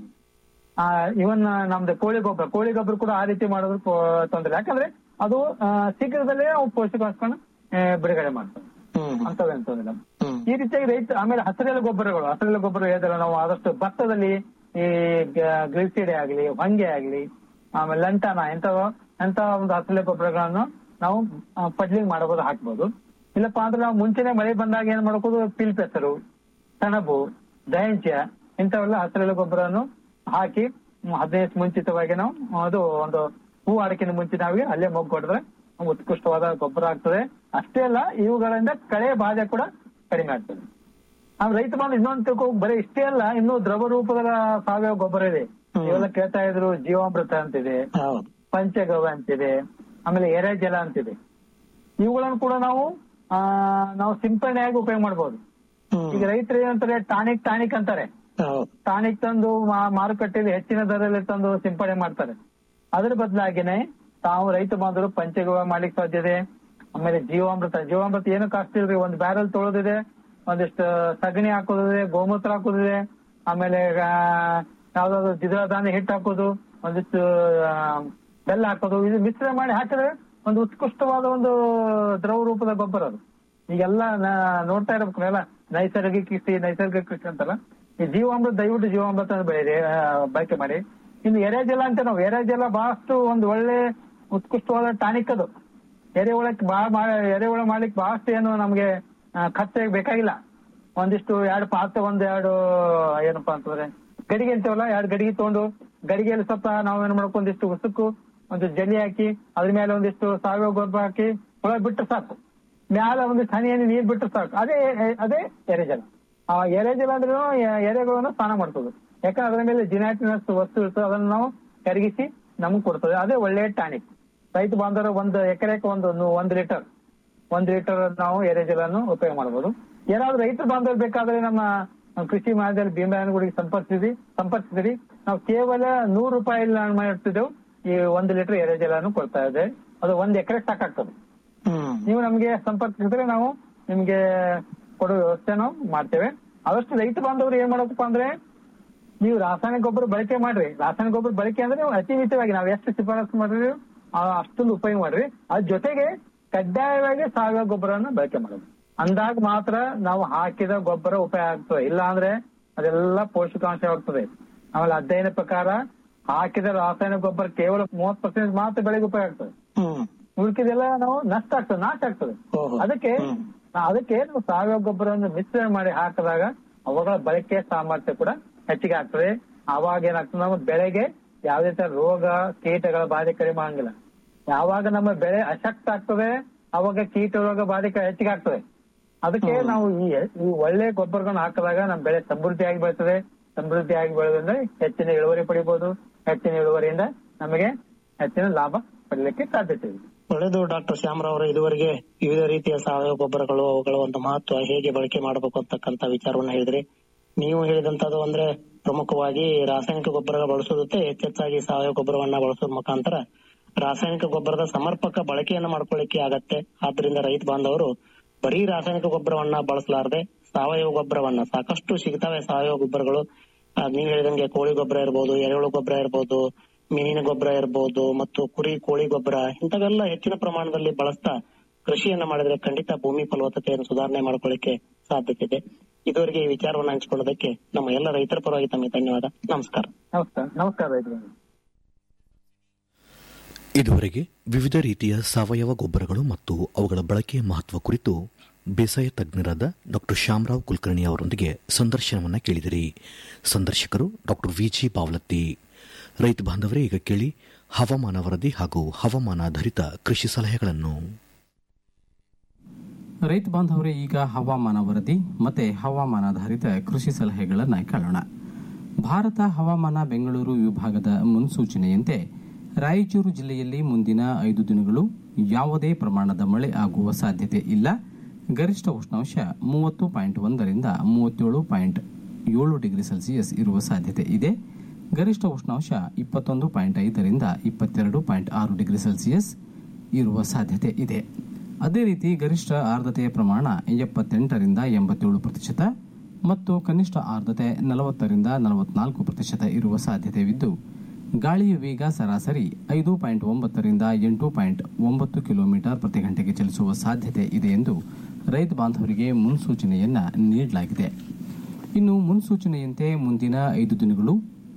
ಆ ಇವನ್ ನಮ್ದು ಕೋಳಿ ಗೊಬ್ಬರ ಕೋಳಿ ಗೊಬ್ಬರ ಕೂಡ ಆ ರೀತಿ ಮಾಡೋದು ಪೋ- ತೊಂದ್ರೆ ಇಲ್ಲ. ಯಾಕಂದ್ರೆ ಅದು ಆ, ಶೀಘ್ರದಲ್ಲೇ ಅವು ಪೋಷಕಾಂಶಗಳನ್ನ ಆ, ಬಿಡುಗಡೆ ಮಾಡ್ತವೆ ಅಂತವೇನ್ ತೊಂದ್ರೆ ಇಲ್ಲ. ಈ ರೀತಿಯಾಗಿ ರೈತ ಆಮೇಲೆ ಹಸಿರೆಲೆ ಗೊಬ್ಬರಗಳು ಹಸಿರೆಲೆ ಗೊಬ್ಬರ ಹೇಳಿದ್ರೆ ನಾವು ಆದಷ್ಟು ಭತ್ತದಲ್ಲಿ ಈ ಗ್ಲಿಸಿಡೆ ಆಗ್ಲಿ ಹೊಂಗೆ ಆಗ್ಲಿ ಆಮೇಲೆ ಲಂಟಾನ ಎಂತ ಎಂತ ಒಂದು ಹಸಿರೆಲೆ ಗೊಬ್ಬರಗಳನ್ನು ನಾವು ಪಡ್ಲಿಂಗ್ ಮಾಡಬಹುದು ಹಾಕ್ಬೋದು ಇಲ್ಲಪ್ಪ ಅಂದ್ರೆ ನಾವು ಮುಂಚೆನೆ ಮಳೆ ಬಂದಾಗ ಏನ್ ಮಾಡ್ಕೋದು ಪಿಲ್ಪ್ ಹೆಸರು ಸೆಣಬು ದಯಂಚ ಇಂಥವೆಲ್ಲ ಹಸಿರೆಲೆ ಗೊಬ್ಬರವನ್ನು ಹಾಕಿ ಹ್ಮ್, ಹದಿನೈದು ದಿವಸ ಮುಂಚಿತವಾಗಿ ನಾವು ಅದು ಒಂದು ಹೂ ಅಡಕಿನ ಮುಂಚೆ ನಾವೇ ಅಲ್ಲೇ ಮೊಗ್ಗು ಹೊಡೆದ್ರೆ ಉತ್ಕೃಷ್ಟವಾದ ಗೊಬ್ಬರ ಆಗ್ತದೆ ಅಷ್ಟೇ ಅಲ್ಲ ಇವುಗಳಿಂದ ಕಳೆ ಬಾಧೆ ಕೂಡ ಕಡಿಮೆ ಆಗ್ತದೆ ಆ ರೈತ ಬಂದು ಇನ್ನೊಂದು ತಿಳ್ಕೊ ಬರೀ ಇಷ್ಟೇ ಅಲ್ಲ ಇನ್ನು ದ್ರವ ರೂಪದ ಸಾವಯವ ಗೊಬ್ಬರ ಇದೆ ಇವೆಲ್ಲ ಕೇಳ್ತಾ ಇದ್ರು ಜೀವಾಮೃತ ಅಂತಿದೆ ಪಂಚಗವ್ಯ ಅಂತಿದೆ ಆಮೇಲೆ ಎರೆಜಲ ಅಂತಿದೆ ಇವುಗಳನ್ನು ಕೂಡ ನಾವು ಆ ನಾವು ಸಿಂಪಡಣೆಯಾಗಿ ಉಪಯೋಗ ಮಾಡಬಹುದು ಈಗ ರೈತರು ಏನಂತಾರೆ ಟಾನಿಕ್ ಟಾನಿಕ್ ಅಂತಾರೆ ಟಾನಿಕ್ ತಂದು ಮಾ- ಮಾರುಕಟ್ಟೆಯಲ್ಲಿ ಹೆಚ್ಚಿನ ದರದಲ್ಲಿ ತಂದು ಸಿಂಪಡಣೆ ಮಾಡ್ತಾರೆ ಅದ್ರ ಬದಲಾಗಿನೇ ತಾವು ರೈತ ಬಾಂಧವರು ಪಂಚಗವ್ಯ ಮಾಡ್ಲಿಕ್ಕೆ ಸಾಧ್ಯ ಇದೆ ಆಮೇಲೆ ಜೀವಾಮೃತ ಜೀವಾಮೃತ ಏನು ಕಾಸ್ಟ್ ಇಲ್ರಿ ಒಂದ್ ಬ್ಯಾರಲ್ ತೊಳೆದಿದೆ ಒಂದಿಷ್ಟು ಸಗಣಿ ಹಾಕೋದಿದೆ ಗೋಮೂತ್ರ ಹಾಕೋದಿದೆ ಆಮೇಲೆ ಆ, ಯಾವ್ದಾದ್ರು ದ್ವಿದಳ ಧಾನ್ಯ ಹಿಟ್ಟು ಹಾಕೋದು ಒಂದಿಷ್ಟು ಆ, ಬೆಲ್ಲ ಹಾಕೋದು ಇದು ಮಿಶ್ರಣ ಮಾಡಿ ಹಾಕಿದ್ರೆ ಒಂದು ಉತ್ಕೃಷ್ಟವಾದ ಒಂದು ದ್ರವ ರೂಪದ ಗೊಬ್ಬರ ಅದು ಈಗೆಲ್ಲ ನಾ- ನೋಡ್ತಾ ಇರ್ಬೇಕು ಎಲ್ಲ ನೈಸರ್ಗಿಕ ಕೃಷಿ ನೈಸರ್ಗಿಕ ಕೃಷಿ ಅಂತಲ್ಲ ಈ ಜೀವಾಮೃತ ದಯವಿಟ್ಟು ಜೀವಾಮೃತ ಬೆಳೀರಿ ಆ, ಬಳಕೆ ಮಾಡಿ ಇನ್ನು ಎರೆಜಲ ಅಂತ ನಾವು ಎರೆಜಲ ಬಹಳಷ್ಟು ಒಂದು ಒಳ್ಳೆ ಉತ್ಕೃಷ್ಟವಾದ ಟಾನಿಕ್ ಅದು ಎರೆಹುಳಕ್ಕೆ ಬಹಳ ಮಾ- ಎರೆಹುಳ ಮಾಡ್ಲಿಕ್ಕೆ ಬಹಳಷ್ಟು ಏನು ನಮ್ಗೆ ಆ, ಖರ್ಚಾಗಿ ಬೇಕಾಗಿಲ್ಲ ಒಂದಿಷ್ಟು ಎರಡು ಪಾತ್ರೆ ಒಂದ್ ಎರಡು ಏನಪ್ಪಾ ಅಂತಂದ್ರೆ ಗಡಿಗೆ ಅಂತೀವಲ್ಲ ಎರಡು ಗಡಿಗೆ ತಗೊಂಡು ಗಡಿಗೆಯಲ್ಲಿ ಸ್ವಲ್ಪ ನಾವು ಏನ್ ಮಾಡ್ಬೇಕು ಒಂದಿಷ್ಟು ಉಸುಕು ಒಂದು ಜಲ್ಲಿ ಹಾಕಿ ಅದ್ರ ಮೇಲೆ ಒಂದಿಷ್ಟು ಸಾವಯವ ಗೊಬ್ಬರ ಹಾಕಿ ಹುಳ ಬಿಟ್ಟು ಸಾಕು ಮ್ಯಾಲ ಒಂದಿಷ್ಟು ಹನಿ ಹನಿ ನೀರ್ ಬಿಟ್ಟು ಸಾಕು ಅದೇ ಅದೇ ಎರೆಜಲ ಆ ಎರೆಜಲ ಅಂದ್ರೆ ಎರೆಗಳನ್ನು ಸ್ನಾನ ಮಾಡ್ತದೆ ಯಾಕಂದ್ರೆ ಅದ್ರ ಮೇಲೆ ಜಿನಾಟಿನಸ್ ವಸ್ತು ಇರ್ತದೆ ಅದನ್ನ ನಾವು ಕರಗಿಸಿ ನಮಗ್ ಕೊಡ್ತದೆ ಅದೇ ಒಳ್ಳೆ ಟಾನಿಕ್ ರೈತ ಬಾಂಧವರು ಒಂದು ಎಕರೆಗೆ ಒಂದು ನು- ಒಂದು ಲೀಟರ್ ಒಂದ್ ಲೀಟರ್ ನಾವು ಎರೆಜಲನ್ನು ಉಪಯೋಗ ಮಾಡಬಹುದು ಏನಾದ್ರು ರೈತ ಬಾಂಧವರು ಬೇಕಾದ್ರೆ ನಮ್ಮ ಕೃಷಿ ಮಹಾದಲ್ಲಿ ಭೀಮರಾಯನಗುಡಿಗೆ ಸಂಪರ್ಕಿಸಿರಿ ಸಂಪರ್ಕಿಸಿರಿ ನಾವು ಕೇವಲ ನೂರು ರೂಪಾಯಿ ಮಾಡ್ತಿದ್ದೆವು ಈ ಒಂದು ಲೀಟರ್ ಎರೆಜಲನ್ನು ಕೊಡ್ತಾ ಇದೆ ಅದು ಒಂದ್ ಎಕರೆ ಸಾಕಾಗ್ತದೆ ನೀವು ನಮ್ಗೆ ಸಂಪರ್ಕಿಸಿದ್ರೆ ನಾವು ನಿಮ್ಗೆ ಕೊಡೋ ವ್ಯವಸ್ಥೆ ನಾವು ಮಾಡ್ತೇವೆ ಆದಷ್ಟು ರೈತ ಬಾಂಧವರು ಏನ್ ಮಾಡಬೇಕಪ್ಪ ಅಂದ್ರೆ ನೀವು ರಾಸಾಯನಿಕ ಗೊಬ್ಬರ ಬಳಕೆ ಮಾಡ್ರಿ ರಾಸಾಯನಿಕ ಗೊಬ್ಬರ ಬಳಕೆ ಅಂದ್ರೆ ನೀವು ಅತಿ ಮಿತವಾಗಿ ನಾವು ಎಷ್ಟು ಶಿಫಾರಸು ಮಾಡ್ರಿ ಆ ಅಷ್ಟೊಂದು ಉಪಯೋಗ ಮಾಡ್ರಿ ಅದ್ರ ಜೊತೆಗೆ ಕಡ್ಡಾಯವಾಗಿ ಸಾವಯವ ಗೊಬ್ಬರವನ್ನು ಬಳಕೆ ಮಾಡೋದು ಅಂದಾಗ ಮಾತ್ರ ನಾವು ಹಾಕಿದ ಗೊಬ್ಬರ ಉಪಯೋಗ ಆಗ್ತದೆ ಇಲ್ಲ ಅಂದ್ರೆ ಅದೆಲ್ಲ ಪೋಷಕಾಂಶ ಹೋಗ್ತದೆ ಆಮೇಲೆ ಅಧ್ಯಯನ ಪ್ರಕಾರ ಹಾಕಿದ ರಾಸಾಯನಿಕ ಗೊಬ್ಬರ ಕೇವಲ ಮೂವತ್ ಪರ್ಸೆಂಟ್ ಮಾತ್ರ ಬೆಳೆಗೆ ಉಪಯೋಗ ಆಗ್ತದೆ ಉಳ್ಕಿದೆಲ್ಲ ನಾವು ನಷ್ಟ ಆಗ್ತದೆ ನಾಶ ಆಗ್ತದೆ ಅದಕ್ಕೆ ನಾ- ಅದಕ್ಕೆ ನಾವು ಸಾವಯವ ಗೊಬ್ಬರವನ್ನು ಮಿಶ್ರಣ ಮಾಡಿ ಹಾಕಿದಾಗ ಅವುಗಳ ಬಳಕೆ ಸಾಮರ್ಥ್ಯ ಕೂಡ ಹೆಚ್ಚಿಗೆ ಆಗ್ತದೆ ಅವಾಗ ಏನಾಗ್ತದೆ ನಮ್ಮ ಬೆಳೆಗೆ ಯಾವುದೇ ತರ ರೋಗ ಕೀಟಗಳ ಬಾಧೆ ಕಡಿಮೆ ಆಗಂಗಿಲ್ಲ ಯಾವಾಗ ನಮ್ಮ ಬೆಳೆ ಅಶಕ್ತ ಆಗ್ತದೆ ಅವಾಗ ಕೀಟ ರೋಗ ಬಾಧೆ ಕ- ಹೆಚ್ಚಿಗೆ ಆಗ್ತದೆ ಅದಕ್ಕೆ ನಾವು ಈ ಈ ಒಳ್ಳೆ ಗೊಬ್ಬರಗಳನ್ನ ಹಾಕಿದಾಗ ನಮ್ಮ ಬೆಳೆ ಸಮೃದ್ಧಿಯಾಗಿ ಬೆಳೆತದೆ ಸಮೃದ್ಧಿಯಾಗಿ ಬೆಳೆದ್ರೆ ಹೆಚ್ಚಿನ ಇಳುವರಿ ಪಡಿಬಹುದು ಹೆಚ್ಚಿನ ಇಳುವರಿಯಿಂದ ನಮಗೆ ಹೆಚ್ಚಿನ ಲಾಭ ಪಡಲಿಕ್ಕೆ ಸಾಧ್ಯತೆ ಇದೆ ಒಳ್ಳೆಯದು ಡಾಕ್ಟರ್ ಶ್ಯಾಮರಾವ್ ಅವರು ಇದುವರೆಗೆ ವಿವಿಧ ರೀತಿಯ ಸಾವಯವ ಗೊಬ್ಬರಗಳು ಅವುಗಳ ಒಂದು ಮಹತ್ವ ಹೇಗೆ ಬಳಕೆ ಮಾಡಬೇಕು ಅಂತಕ್ಕಂತ ವಿಚಾರವನ್ನ ಹೇಳಿದ್ರಿ ನೀವು ಹೇಳಿದಂತದ್ದು ಅಂದ್ರೆ ಪ್ರಮುಖವಾಗಿ ರಾಸಾಯನಿಕ ಗೊಬ್ಬರ ಬಳಸೋದಕ್ಕೆ ಹೆಚ್ಚೆಚ್ಚಾಗಿ ಸಾವಯವ ಗೊಬ್ಬರವನ್ನ ಬಳಸೋದ್ ಮುಖಾಂತರ ರಾಸಾಯನಿಕ ಗೊಬ್ಬರದ ಸಮರ್ಪಕ ಬಳಕೆಯನ್ನ ಮಾಡ್ಕೊಳ್ಳಿಕ್ಕೆ ಆಗತ್ತೆ ಆದ್ರಿಂದ ರೈತ ಬಾಂಧವರು ಬರೀ ರಾಸಾಯನಿಕ ಗೊಬ್ಬರವನ್ನ ಬಳಸಲಾರದೆ ಸಾವಯವ ಗೊಬ್ಬರವನ್ನ ಸಾಕಷ್ಟು ಸಿಗ್ತಾವೆ ಸಾವಯವ ಗೊಬ್ಬರಗಳು ಆ, ನೀವ್ ಹೇಳಿದಂಗೆ ಕೋಳಿ ಗೊಬ್ಬರ ಇರ್ಬೋದು ಎರೆಹುಳು ಗೊಬ್ಬರ ಇರ್ಬೋದು ಮೀನಿನ ಗೊಬ್ಬರ ಇರ್ಬೋದು ಮತ್ತು ಕುರಿ ಕೋಳಿ ಗೊಬ್ಬರ ಇಂಥವೆಲ್ಲ ಹೆಚ್ಚಿನ ಪ್ರಮಾಣದಲ್ಲಿ ಬಳಸ್ತಾ ಕೃಷಿಯನ್ನ ಮಾಡಿದ್ರೆ ಖಂಡಿತ ಭೂಮಿ ಫಲವತ್ತತೆಯನ್ನು ಸುಧಾರಣೆ ಮಾಡ್ಕೊಳ್ಳಿಕ್ಕೆ ಸಾಧ್ಯತೆ ಇದೆ ಇದುವರೆಗೆ ಈ ವಿಚಾರವನ್ನು ಹಂಚಿಕೊಳ್ಳೋದಕ್ಕೆ ನಮ್ಮ ಎಲ್ಲ ರೈತರ ಪರವಾಗಿ ತಮಗೆ ಧನ್ಯವಾದ ನಮಸ್ಕಾರ ನಮಸ್ಕಾರ ನಮಸ್ಕಾರ ರೈತರು ಇದುವರೆಗೆ ವಿವಿಧ ರೀತಿಯ ಸಾವಯವ ಗೊಬ್ಬರಗಳು ಮತ್ತು ಅವುಗಳ ಬಳಕೆಯ ಮಹತ್ವ ಕುರಿತು ಬೇಸಾಯ ತಜ್ಞರಾದ ಡಾಕ್ಟರ್ ಶ್ಯಾಮರಾವ್ ಕುಲಕರ್ಣಿ ಅವರೊಂದಿಗೆ ಸಂದರ್ಶನವನ್ನು ಕೇಳಿದಿರಿ ಸಂದರ್ಶಕರು ಡಾಕ್ಟರ್ ವಿಜಿ ಬಾವಲತ್ತಿ ರೈತ ಬಾಂಧವರೇ ಈಗ ಕೇಳಿ ಹವಾಮಾನ ವರದಿ ಹಾಗೂ ಹವಾಮಾನಾಧಾರಿತ ಕೃಷಿ ಸಲಹೆಗಳನ್ನು ರೈತ ಬಾಂಧವರೇ ಈಗ ಹವಾಮಾನ ವರದಿ ಮತ್ತೆ ಹವಾಮಾನಾಧಾರಿತ ಕೃಷಿ ಸಲಹೆಗಳನ್ನು ಕೇಳೋಣ ಭಾರತ ಹವಾಮಾನ ಬೆಂಗಳೂರು ವಿಭಾಗದ ಮುನ್ಸೂಚನೆಯಂತೆ ರಾಯಚೂರು ಜಿಲ್ಲೆಯಲ್ಲಿ ಮುಂದಿನ ಐದು ದಿನಗಳು ಯಾವುದೇ ಪ್ರಮಾಣದ ಮಳೆ ಆಗುವ ಸಾಧ್ಯತೆ ಇಲ್ಲ ಗರಿಷ್ಠ ಉಷ್ಣಾಂಶ ಮೂವತ್ತು ಪಾಯಿಂಟ್ ಒಂದರಿಂದ ಮೂವತ್ತೇಳು ಪಾಯಿಂಟ್ ಏಳು ಡಿಗ್ರಿ ಸೆಲ್ಸಿಯಸ್ ಇರುವ ಸಾಧ್ಯತೆ ಇದೆ ಗರಿಷ್ಠ ಉಷ್ಣಾಂಶ ಇಪ್ಪತ್ತೊಂದು ಪಾಯಿಂಟ್ ಐದರಿಂದ ಇಪ್ಪತ್ತೆರಡು ಪಾಯಿಂಟ್ ಆರು ಡಿಗ್ರಿ ಸೆಲ್ಸಿಯಸ್ ಇರುವ ಸಾಧ್ಯತೆ ಇದೆ ಅದೇ ರೀತಿ ಗರಿಷ್ಠ ಆರ್ದ್ರತೆಯ ಪ್ರಮಾಣ ಎಪ್ಪತ್ತೆಂಟರಿಂದ ಎಂಬತ್ತೇಳು ಪ್ರತಿಶತ ಮತ್ತು ಕನಿಷ್ಠ ಆರ್ದ್ರತೆ ನಲವತ್ತರಿಂದ ನಲವತ್ನಾಲ್ಕು ಪ್ರತಿಶತ ಇರುವ ಸಾಧ್ಯತೆವಿದ್ದು ಗಾಳಿಯ ವೇಗ ಸರಾಸರಿ ಐದು ಪಾಯಿಂಟ್ ಒಂಬತ್ತರಿಂದ ಎಂಟು ಪಾಯಿಂಟ್ ಒಂಬತ್ತು ಕಿಲೋಮೀಟರ್ ಪ್ರತಿ ಗಂಟೆಗೆ ಚಲಿಸುವ ಸಾಧ್ಯತೆ ಇದೆ ಎಂದು ರೈತ ಬಾಂಧವರಿಗೆ ಮುನ್ಸೂಚನೆಯನ್ನ ನೀಡಲಾಗಿದೆ ಇನ್ನು ಮುನ್ಸೂಚನೆಯಂತೆ ಮುಂದಿನ ಐದು ದಿನಗಳು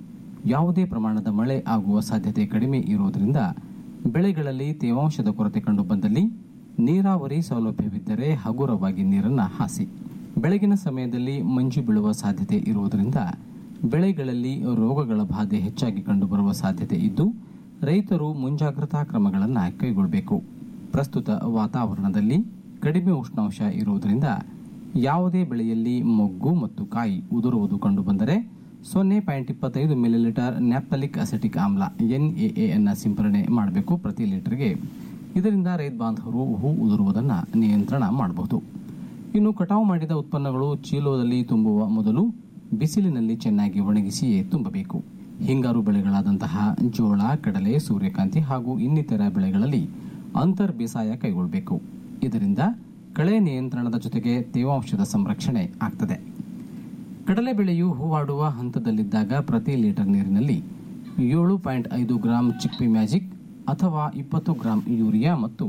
ಯಾವುದೇ ಪ್ರಮಾಣದ ಮಳೆ ಆಗುವ ಸಾಧ್ಯತೆ ಕಡಿಮೆ ಇರುವುದರಿಂದ ಬೆಳೆಗಳಲ್ಲಿ ತೇವಾಂಶದ ಕೊರತೆ ಕಂಡು ಬಂದಲ್ಲಿ ನೀರಾವರಿ ಸೌಲಭ್ಯವಿದ್ದರೆ ಹಗುರವಾಗಿ ನೀರನ್ನು ಹಾಸಿ ಬೆಳಗಿನ ಸಮಯದಲ್ಲಿ ಮಂಜು ಬೀಳುವ ಸಾಧ್ಯತೆ ಇರುವುದರಿಂದ ಬೆಳೆಗಳಲ್ಲಿ ರೋಗಗಳ ಬಾಧೆ ಹೆಚ್ಚಾಗಿ ಕಂಡುಬರುವ ಸಾಧ್ಯತೆ ಇದ್ದು ರೈತರು ಮುಂಜಾಗ್ರತಾ ಕ್ರಮಗಳನ್ನು ಕೈಗೊಳ್ಳಬೇಕು ಪ್ರಸ್ತುತ ವಾತಾವರಣದಲ್ಲಿ ಕಡಿಮೆ ಉಷ್ಣಾಂಶ ಇರುವುದರಿಂದ ಯಾವುದೇ ಬೆಳೆಯಲ್ಲಿ ಮೊಗ್ಗು ಮತ್ತು ಕಾಯಿ ಉದುರುವುದು ಕಂಡುಬಂದರೆ ಸೊನ್ನೆ ಪಾಯಿಂಟ್ ಇಪ್ಪತ್ತೈದು ಮಿಲಿಲೀಟರ್ ನ್ಯಾಪ್ತಲಿಕ್ ಅಸೆಟಿಕ್ ಆಮ್ಲ ಎನ್ಎಎ ಅನ್ನ ಸಿಂಪರಣೆ ಮಾಡಬೇಕು ಪ್ರತಿ ಲೀಟರ್ಗೆ ಇದರಿಂದ ರೈತ ಬಾಂಧವರು ಹೂ ಉದುರುವುದನ್ನು ನಿಯಂತ್ರಣ ಮಾಡಬಹುದು ಇನ್ನು ಕಟಾವು ಮಾಡಿದ ಉತ್ಪನ್ನಗಳು ಚೀಲೋದಲ್ಲಿ ತುಂಬುವ ಮೊದಲು ಬಿಸಿಲಿನಲ್ಲಿ ಚೆನ್ನಾಗಿ ಒಣಗಿಸಿಯೇ ತುಂಬಬೇಕು ಹಿಂಗಾರು ಬೆಳೆಗಳಾದಂತಹ ಜೋಳ ಕಡಲೆ ಸೂರ್ಯಕಾಂತಿ ಹಾಗೂ ಇನ್ನಿತರ ಬೆಳೆಗಳಲ್ಲಿ ಅಂತರ್ ಬೇಸಾಯ ಕೈಗೊಳ್ಳಬೇಕು ಇದರಿಂದ ಕಳೆ ನಿಯಂತ್ರಣದ ಜೊತೆಗೆ ತೇವಾಂಶದ ಸಂರಕ್ಷಣೆ ಆಗ್ತದೆ ಕಡಲೆ ಬೆಳೆಯು ಹೂವಾಡುವ ಹಂತದಲ್ಲಿದ್ದಾಗ ಪ್ರತಿ ಲೀಟರ್ ನೀರಿನಲ್ಲಿ ಏಳು ಪಾಯಿಂಟ್ ಐದು ಗ್ರಾಂ ಚಿಪ್ಪಿ ಮ್ಯಾಜಿಕ್ ಅಥವಾ ಇಪ್ಪತ್ತು ಗ್ರಾಂ ಯೂರಿಯಾ ಮತ್ತು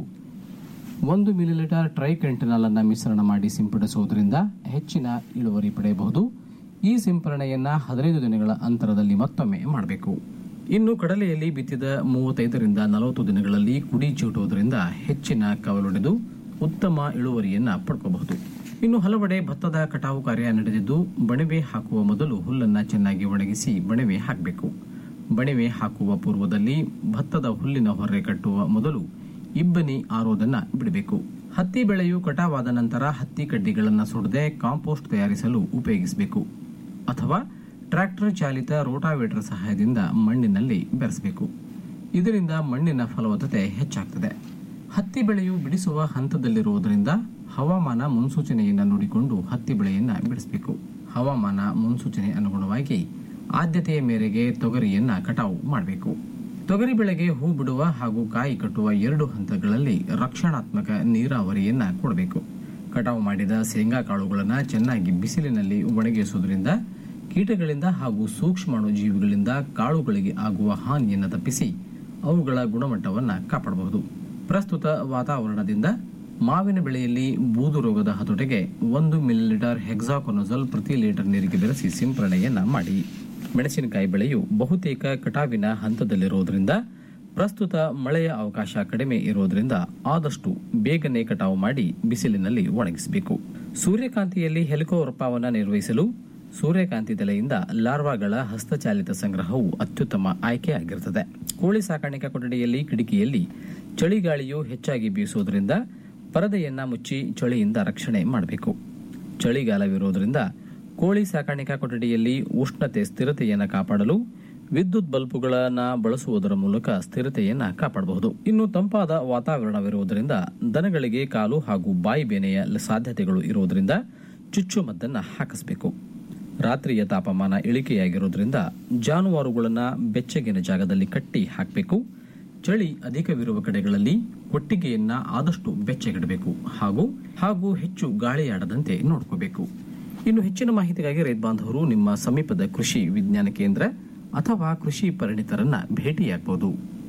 ಒಂದು ಮಿಲಿಲೀಟರ್ ಟ್ರೈಕೆಂಟನಾಲ್ ಅನ್ನು ಮಿಶ್ರಣ ಮಾಡಿ ಸಿಂಪಡಿಸುವುದರಿಂದ ಹೆಚ್ಚಿನ ಇಳುವರಿ ಪಡೆಯಬಹುದು ಈ ಸಿಂಪರಣೆಯನ್ನ ಹದಿನೈದು ದಿನಗಳ ಅಂತರದಲ್ಲಿ ಮತ್ತೊಮ್ಮೆ ಮಾಡಬೇಕು ಇನ್ನು ಕಡಲೆಯಲ್ಲಿ ಬಿತ್ತಿದ ಮೂವತ್ತೈದರಿಂದ ನಲವತ್ತು ದಿನಗಳಲ್ಲಿ ಕುಡಿ ಚೂಟುವುದರಿಂದ ಹೆಚ್ಚಿನ ಕವಲೊಡೆದು ಉತ್ತಮ ಇಳುವರಿಯನ್ನ ಪಡ್ಕೋಬಹುದು ಇನ್ನು ಹಲವೆಡೆ ಭತ್ತದ ಕಟಾವು ಕಾರ್ಯ ನಡೆದಿದ್ದು ಬಣವೆ ಹಾಕುವ ಮೊದಲು ಹುಲ್ಲನ್ನ ಚೆನ್ನಾಗಿ ಒಣಗಿಸಿ ಬಣವೆ ಹಾಕಬೇಕು ಬಣವೆ ಹಾಕುವ ಪೂರ್ವದಲ್ಲಿ ಭತ್ತದ ಹುಲ್ಲಿನ ಹೊರೆ ಕಟ್ಟುವ ಮೊದಲು ಇಬ್ಬನಿ ಆರೋದನ್ನ ಬಿಡಬೇಕು ಹತ್ತಿ ಬೆಳೆಯು ಕಟಾವಾದ ನಂತರ ಹತ್ತಿ ಕಡ್ಡಿಗಳನ್ನು ಸುಡದೆ ಕಾಂಪೋಸ್ಟ್ ತಯಾರಿಸಲು ಉಪಯೋಗಿಸಬೇಕು ಅಥವಾ ಟ್ರ್ಯಾಕ್ಟರ್ ಚಾಲಿತ ರೋಟಾವೇಟರ್ ಸಹಾಯದಿಂದ ಮಣ್ಣಿನಲ್ಲಿ ಬೆರೆಸಬೇಕು ಇದರಿಂದ ಮಣ್ಣಿನ ಫಲವತ್ತತೆ ಹೆಚ್ಚಾಗ್ತದೆ ಹತ್ತಿ ಬೆಳೆಯು ಬಿಡಿಸುವ ಹಂತದಲ್ಲಿರುವುದರಿಂದ ಹವಾಮಾನ ಮುನ್ಸೂಚನೆಯನ್ನು ನೋಡಿಕೊಂಡು ಹತ್ತಿ ಬೆಳೆಯನ್ನ ಬಿಡಿಸಬೇಕು ಹವಾಮಾನ ಮುನ್ಸೂಚನೆ ಅನುಗುಣವಾಗಿ ಆದ್ಯತೆಯ ಮೇರೆಗೆ ತೊಗರಿಯನ್ನ ಕಟಾವು ಮಾಡಬೇಕು ತೊಗರಿ ಬೆಳೆಗೆ ಹೂ ಬಿಡುವ ಹಾಗೂ ಕಾಯಿ ಕಟ್ಟುವ ಎರಡು ಹಂತಗಳಲ್ಲಿ ರಕ್ಷಣಾತ್ಮಕ ನೀರಾವರಿಯನ್ನ ಕೊಡಬೇಕು ಕಟಾವು ಮಾಡಿದ ಶೇಂಗಾ ಕಾಳುಗಳನ್ನು ಚೆನ್ನಾಗಿ ಬಿಸಿಲಿನಲ್ಲಿ ಒಣಗಿಸುವುದರಿಂದ ಕೀಟಗಳಿಂದ ಹಾಗೂ ಸೂಕ್ಷ್ಮಾಣು ಜೀವಿಗಳಿಂದ ಕಾಳುಗಳಿಗೆ ಆಗುವ ಹಾನಿಯನ್ನು ತಪ್ಪಿಸಿ ಅವುಗಳ ಗುಣಮಟ್ಟವನ್ನು ಕಾಪಾಡಬಹುದು ಪ್ರಸ್ತುತ ವಾತಾವರಣದಿಂದ ಮಾವಿನ ಬೆಳೆಯಲ್ಲಿ ಬೂದು ರೋಗದ ಹತೋಟಿಗೆ ಒಂದು ಮಿಲಿಲೀಟರ್ ಹೆಕ್ಸಾಕೊನಜಲ್ ಪ್ರತಿ ಲೀಟರ್ ನೀರಿಗೆ ಬೆರೆಸಿ ಸಿಂಪರಣೆಯನ್ನ ಮಾಡಿ ಮೆಣಸಿನಕಾಯಿ ಬೆಳೆಯು ಬಹುತೇಕ ಕಟಾವಿನ ಹಂತದಲ್ಲಿರುವುದರಿಂದ ಪ್ರಸ್ತುತ ಮಳೆಯ ಅವಕಾಶ ಕಡಿಮೆ ಇರುವುದರಿಂದ ಆದಷ್ಟು ಬೇಗನೆ ಕಟಾವು ಮಾಡಿ ಬಿಸಿಲಿನಲ್ಲಿ ಒಣಗಿಸಬೇಕು ಸೂರ್ಯಕಾಂತಿಯಲ್ಲಿ ಹೆಲಿಕೋವರ್ಪವನ್ನು ನಿರ್ವಹಿಸಲು ಸೂರ್ಯಕಾಂತಿ ತಲೆಯಿಂದ ಲಾರ್ವಾಗಳ ಹಸ್ತಚಾಲಿತ ಸಂಗ್ರಹವು ಅತ್ಯುತ್ತಮ ಆಯ್ಕೆಯಾಗಿರುತ್ತದೆ ಕೋಳಿ ಸಾಕಾಣಿಕಾ ಕೊಠಡಿಯಲ್ಲಿ ಕಿಟಕಿಯಲ್ಲಿ ಚಳಿಗಾಳಿಯು ಹೆಚ್ಚಾಗಿ ಬೀಸುವುದರಿಂದ ಪರದೆಯನ್ನ ಮುಚ್ಚಿ ಚಳಿಯಿಂದ ರಕ್ಷಣೆ ಮಾಡಬೇಕು ಚಳಿಗಾಲವಿರುವುದರಿಂದ ಕೋಳಿ ಸಾಕಾಣಿಕಾ ಕೊಠಡಿಯಲ್ಲಿ ಉಷ್ಣತೆ ಸ್ಥಿರತೆಯನ್ನು ಕಾಪಾಡಲು ವಿದ್ಯುತ್ ಬಲ್ಬುಗಳನ್ನು ಬಳಸುವುದರ ಮೂಲಕ ಸ್ಥಿರತೆಯನ್ನು ಕಾಪಾಡಬಹುದು ಇನ್ನು ತಂಪಾದ ವಾತಾವರಣವಿರುವುದರಿಂದ ದನಗಳಿಗೆ ಕಾಲು ಹಾಗೂ ಬಾಯಿ ಬೇನೆಯ ಸಾಧ್ಯತೆಗಳು ಇರುವುದರಿಂದ ಚುಚ್ಚುಮದ್ದನ್ನು ಹಾಕಿಸಬೇಕು ರಾತ್ರಿಯ ತಾಪಮಾನ ಇಳಿಕೆಯಾಗಿರುವುದರಿಂದ ಜಾನುವಾರುಗಳನ್ನು ಬೆಚ್ಚಗಿನ ಜಾಗದಲ್ಲಿ ಕಟ್ಟಿ ಹಾಕಬೇಕು ಚಳಿ ಅಧಿಕವಿರುವ ಕಡೆಗಳಲ್ಲಿ ಕೊಟ್ಟಿಗೆಯನ್ನ ಆದಷ್ಟು ಬೆಚ್ಚಗಿಡಬೇಕು ಹಾಗೂ ಹಾಗೂ ಹೆಚ್ಚು ಗಾಳಿಯಾಡದಂತೆ ನೋಡ್ಕೋಬೇಕು ಇನ್ನು ಹೆಚ್ಚಿನ ಮಾಹಿತಿಗಾಗಿ ರೈತ ಬಾಂಧವರು ನಿಮ್ಮ ಸಮೀಪದ ಕೃಷಿ ವಿಜ್ಞಾನ ಕೇಂದ್ರ ಅಥವಾ ಕೃಷಿ ಪರಿಣಿತರನ್ನ ಭೇಟಿಯಾಗಬಹುದು